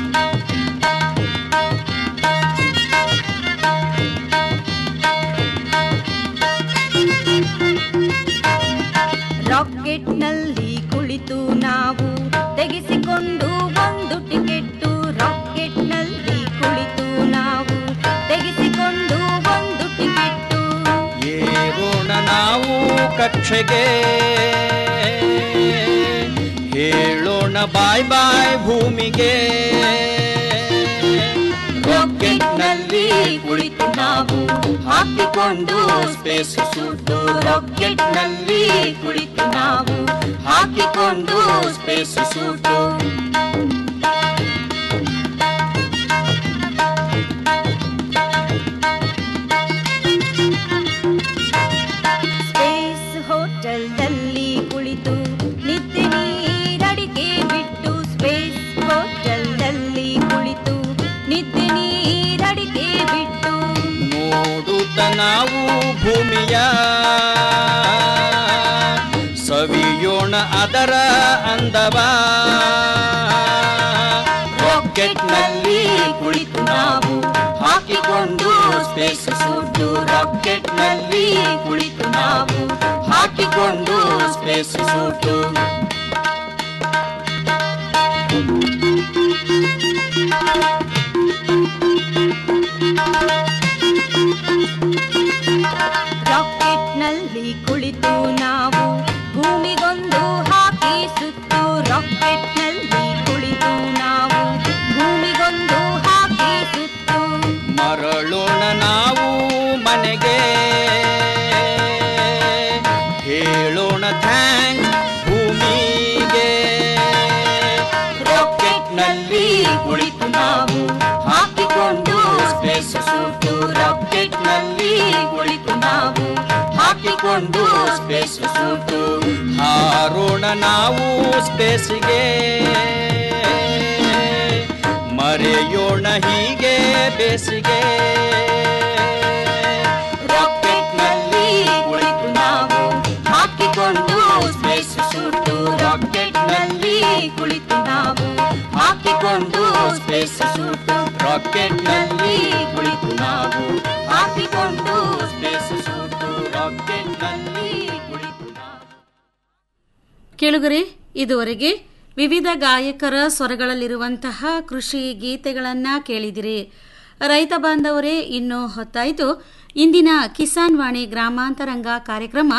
ರಾಕೆಟ್ನಲ್ಲಿ ಕುಳಿತು ನಾವು ತೆಗೆಸಿಕೊಂಡು ಒಂದು ಟಿಕೆಟ್ಟು ರಾಕೆಟ್ನಲ್ಲಿ ಕುಳಿತು ನಾವು ತೆಗೆಸಿಕೊಂಡು ಒಂದು ಟಿಕೆಟ್ಟು ಏರೋಣ ನಾವು ಕಕ್ಷೆಗೆ ಹೇಳೋಣ ಬಾಯ್ ಬಾಯ್ ಭೂಮಿಗೆ ರಾಕೆಟ್ ನಲ್ಲಿ ಕುಳಿತು ನಾವು ಹಾಕಿಕೊಂಡು ಸ್ಪೇಸ್ ಸೂಟು ರಾಕೆಟ್ ನಲ್ಲಿ ಕುಳಿತು ನಾವು ಹಾಕಿಕೊಂಡು ಸ್ಪೇಸ್ ಸೂಟು ಸ್ಪೇಸ್ ಹೋಟೆಲ್ನಲ್ಲಿ ಕುಳಿತು ನಿತ್ಯ ನೀರಡಿಕೆ ಬಿಟ್ಟು ಸ್ಪೇಸ್ ಹೋಟೆಲ್ನಲ್ಲಿ ಕುಳಿತು ನಿತ್ಯ ನೀರಡಿಕೆ ಬಿಟ್ಟು ನೋಡುತ್ತ ನಾವು ಭೂಮಿಯ ಸವಿಯೋಣ ಅದರ ಅಂದವ ರಾಕೆಟ್ ನಲ್ಲಿ ಕುಳಿತು ನಾವು ಹಾಕಿಕೊಂಡು ಸ್ಪೇಸ್ ಸೂಟು ರಾಕೆಟ್ ನಲ್ಲಿ ಕುಳಿತು ನಾವು ಹಾಕಿಕೊಂಡು ಸ್ಪೇಸ್ ಸೂಟು ರಾಕೆಟ್ನಲ್ಲಿ ಕುಳಿತು ನಾವು ಭೂಮಿಗೊಂದು ಹಾಕಿ ಸುತ್ತು ರಾಕೆಟ್ನಲ್ಲಿ ಕುಳಿತು ನಾವು ಭೂಮಿಗೊಂದು ಹಾಕಿ ಸುತ್ತು ಮರಳೋಣ ನಾವು ಮನೆಗೆ ಹೇಳೋಣ ಥ್ಯಾಂಕ್ಸ್ ಭೂಮಿಗೆ ರಾಕೆಟ್ ನಲ್ಲಿ ಕುಳಿತು ನಾವು ಹಾಕಿಕೊಂಡು ಸ್ಪೇಸ್ ಸೂಟು ರಾಕೆಟ್ ನಲ್ಲಿ ಕುಳಿತು ನಾವು ಹಾಕಿಕೊಂಡು ಸ್ಪೇಸ್ ಸೂಟು ಹಾರೋಣ ನಾವು ಸ್ಪೇಸ್ಗೆ ಮರೆಯೋಣ ಹೀಗೆ ಬೇಸಿಗೆ ರಾಕೆಟ್ ನಲ್ಲಿ ಕುಳಿತು ನಾವು ಹಾಕಿಕೊಂಡು ಸ್ಪೇಸ್ ಸೂಟು ರಾಕೆಟ್ ನಲ್ಲಿ ಕುಳಿತು ನಾವು ಹಾಕಿಕೊಂಡು ಸ್ಪೇಸ್ ಸೂಟು ರಾಕೆಟ್ ನಲ್ಲಿ ಕುಳಿತು ನಾವು ಹಾಕಿಕೊಂಡು ಸ್ಪೇಸ್ ಸೂಟು ರಾಕೆಟ್ ನಲ್ಲಿ ಕುಳಿತು ಕೇಳುಗರೆ ಇದುವರೆಗೆ ವಿವಿಧ ಗಾಯಕರ ಸ್ವರಗಳಲ್ಲಿರುವಂತಹ ಕೃಷಿ ಗೀತೆಗಳನ್ನು ಕೇಳಿದಿರಿ ರೈತ ಬಾಂಧವರೇ ಇನ್ನು ಹೊತ್ತಾಯಿತು ಇಂದಿನ ಕಿಸಾನ್ ವಾಣಿ ಗ್ರಾಮಾಂತರಂಗ ಕಾರ್ಯಕ್ರಮ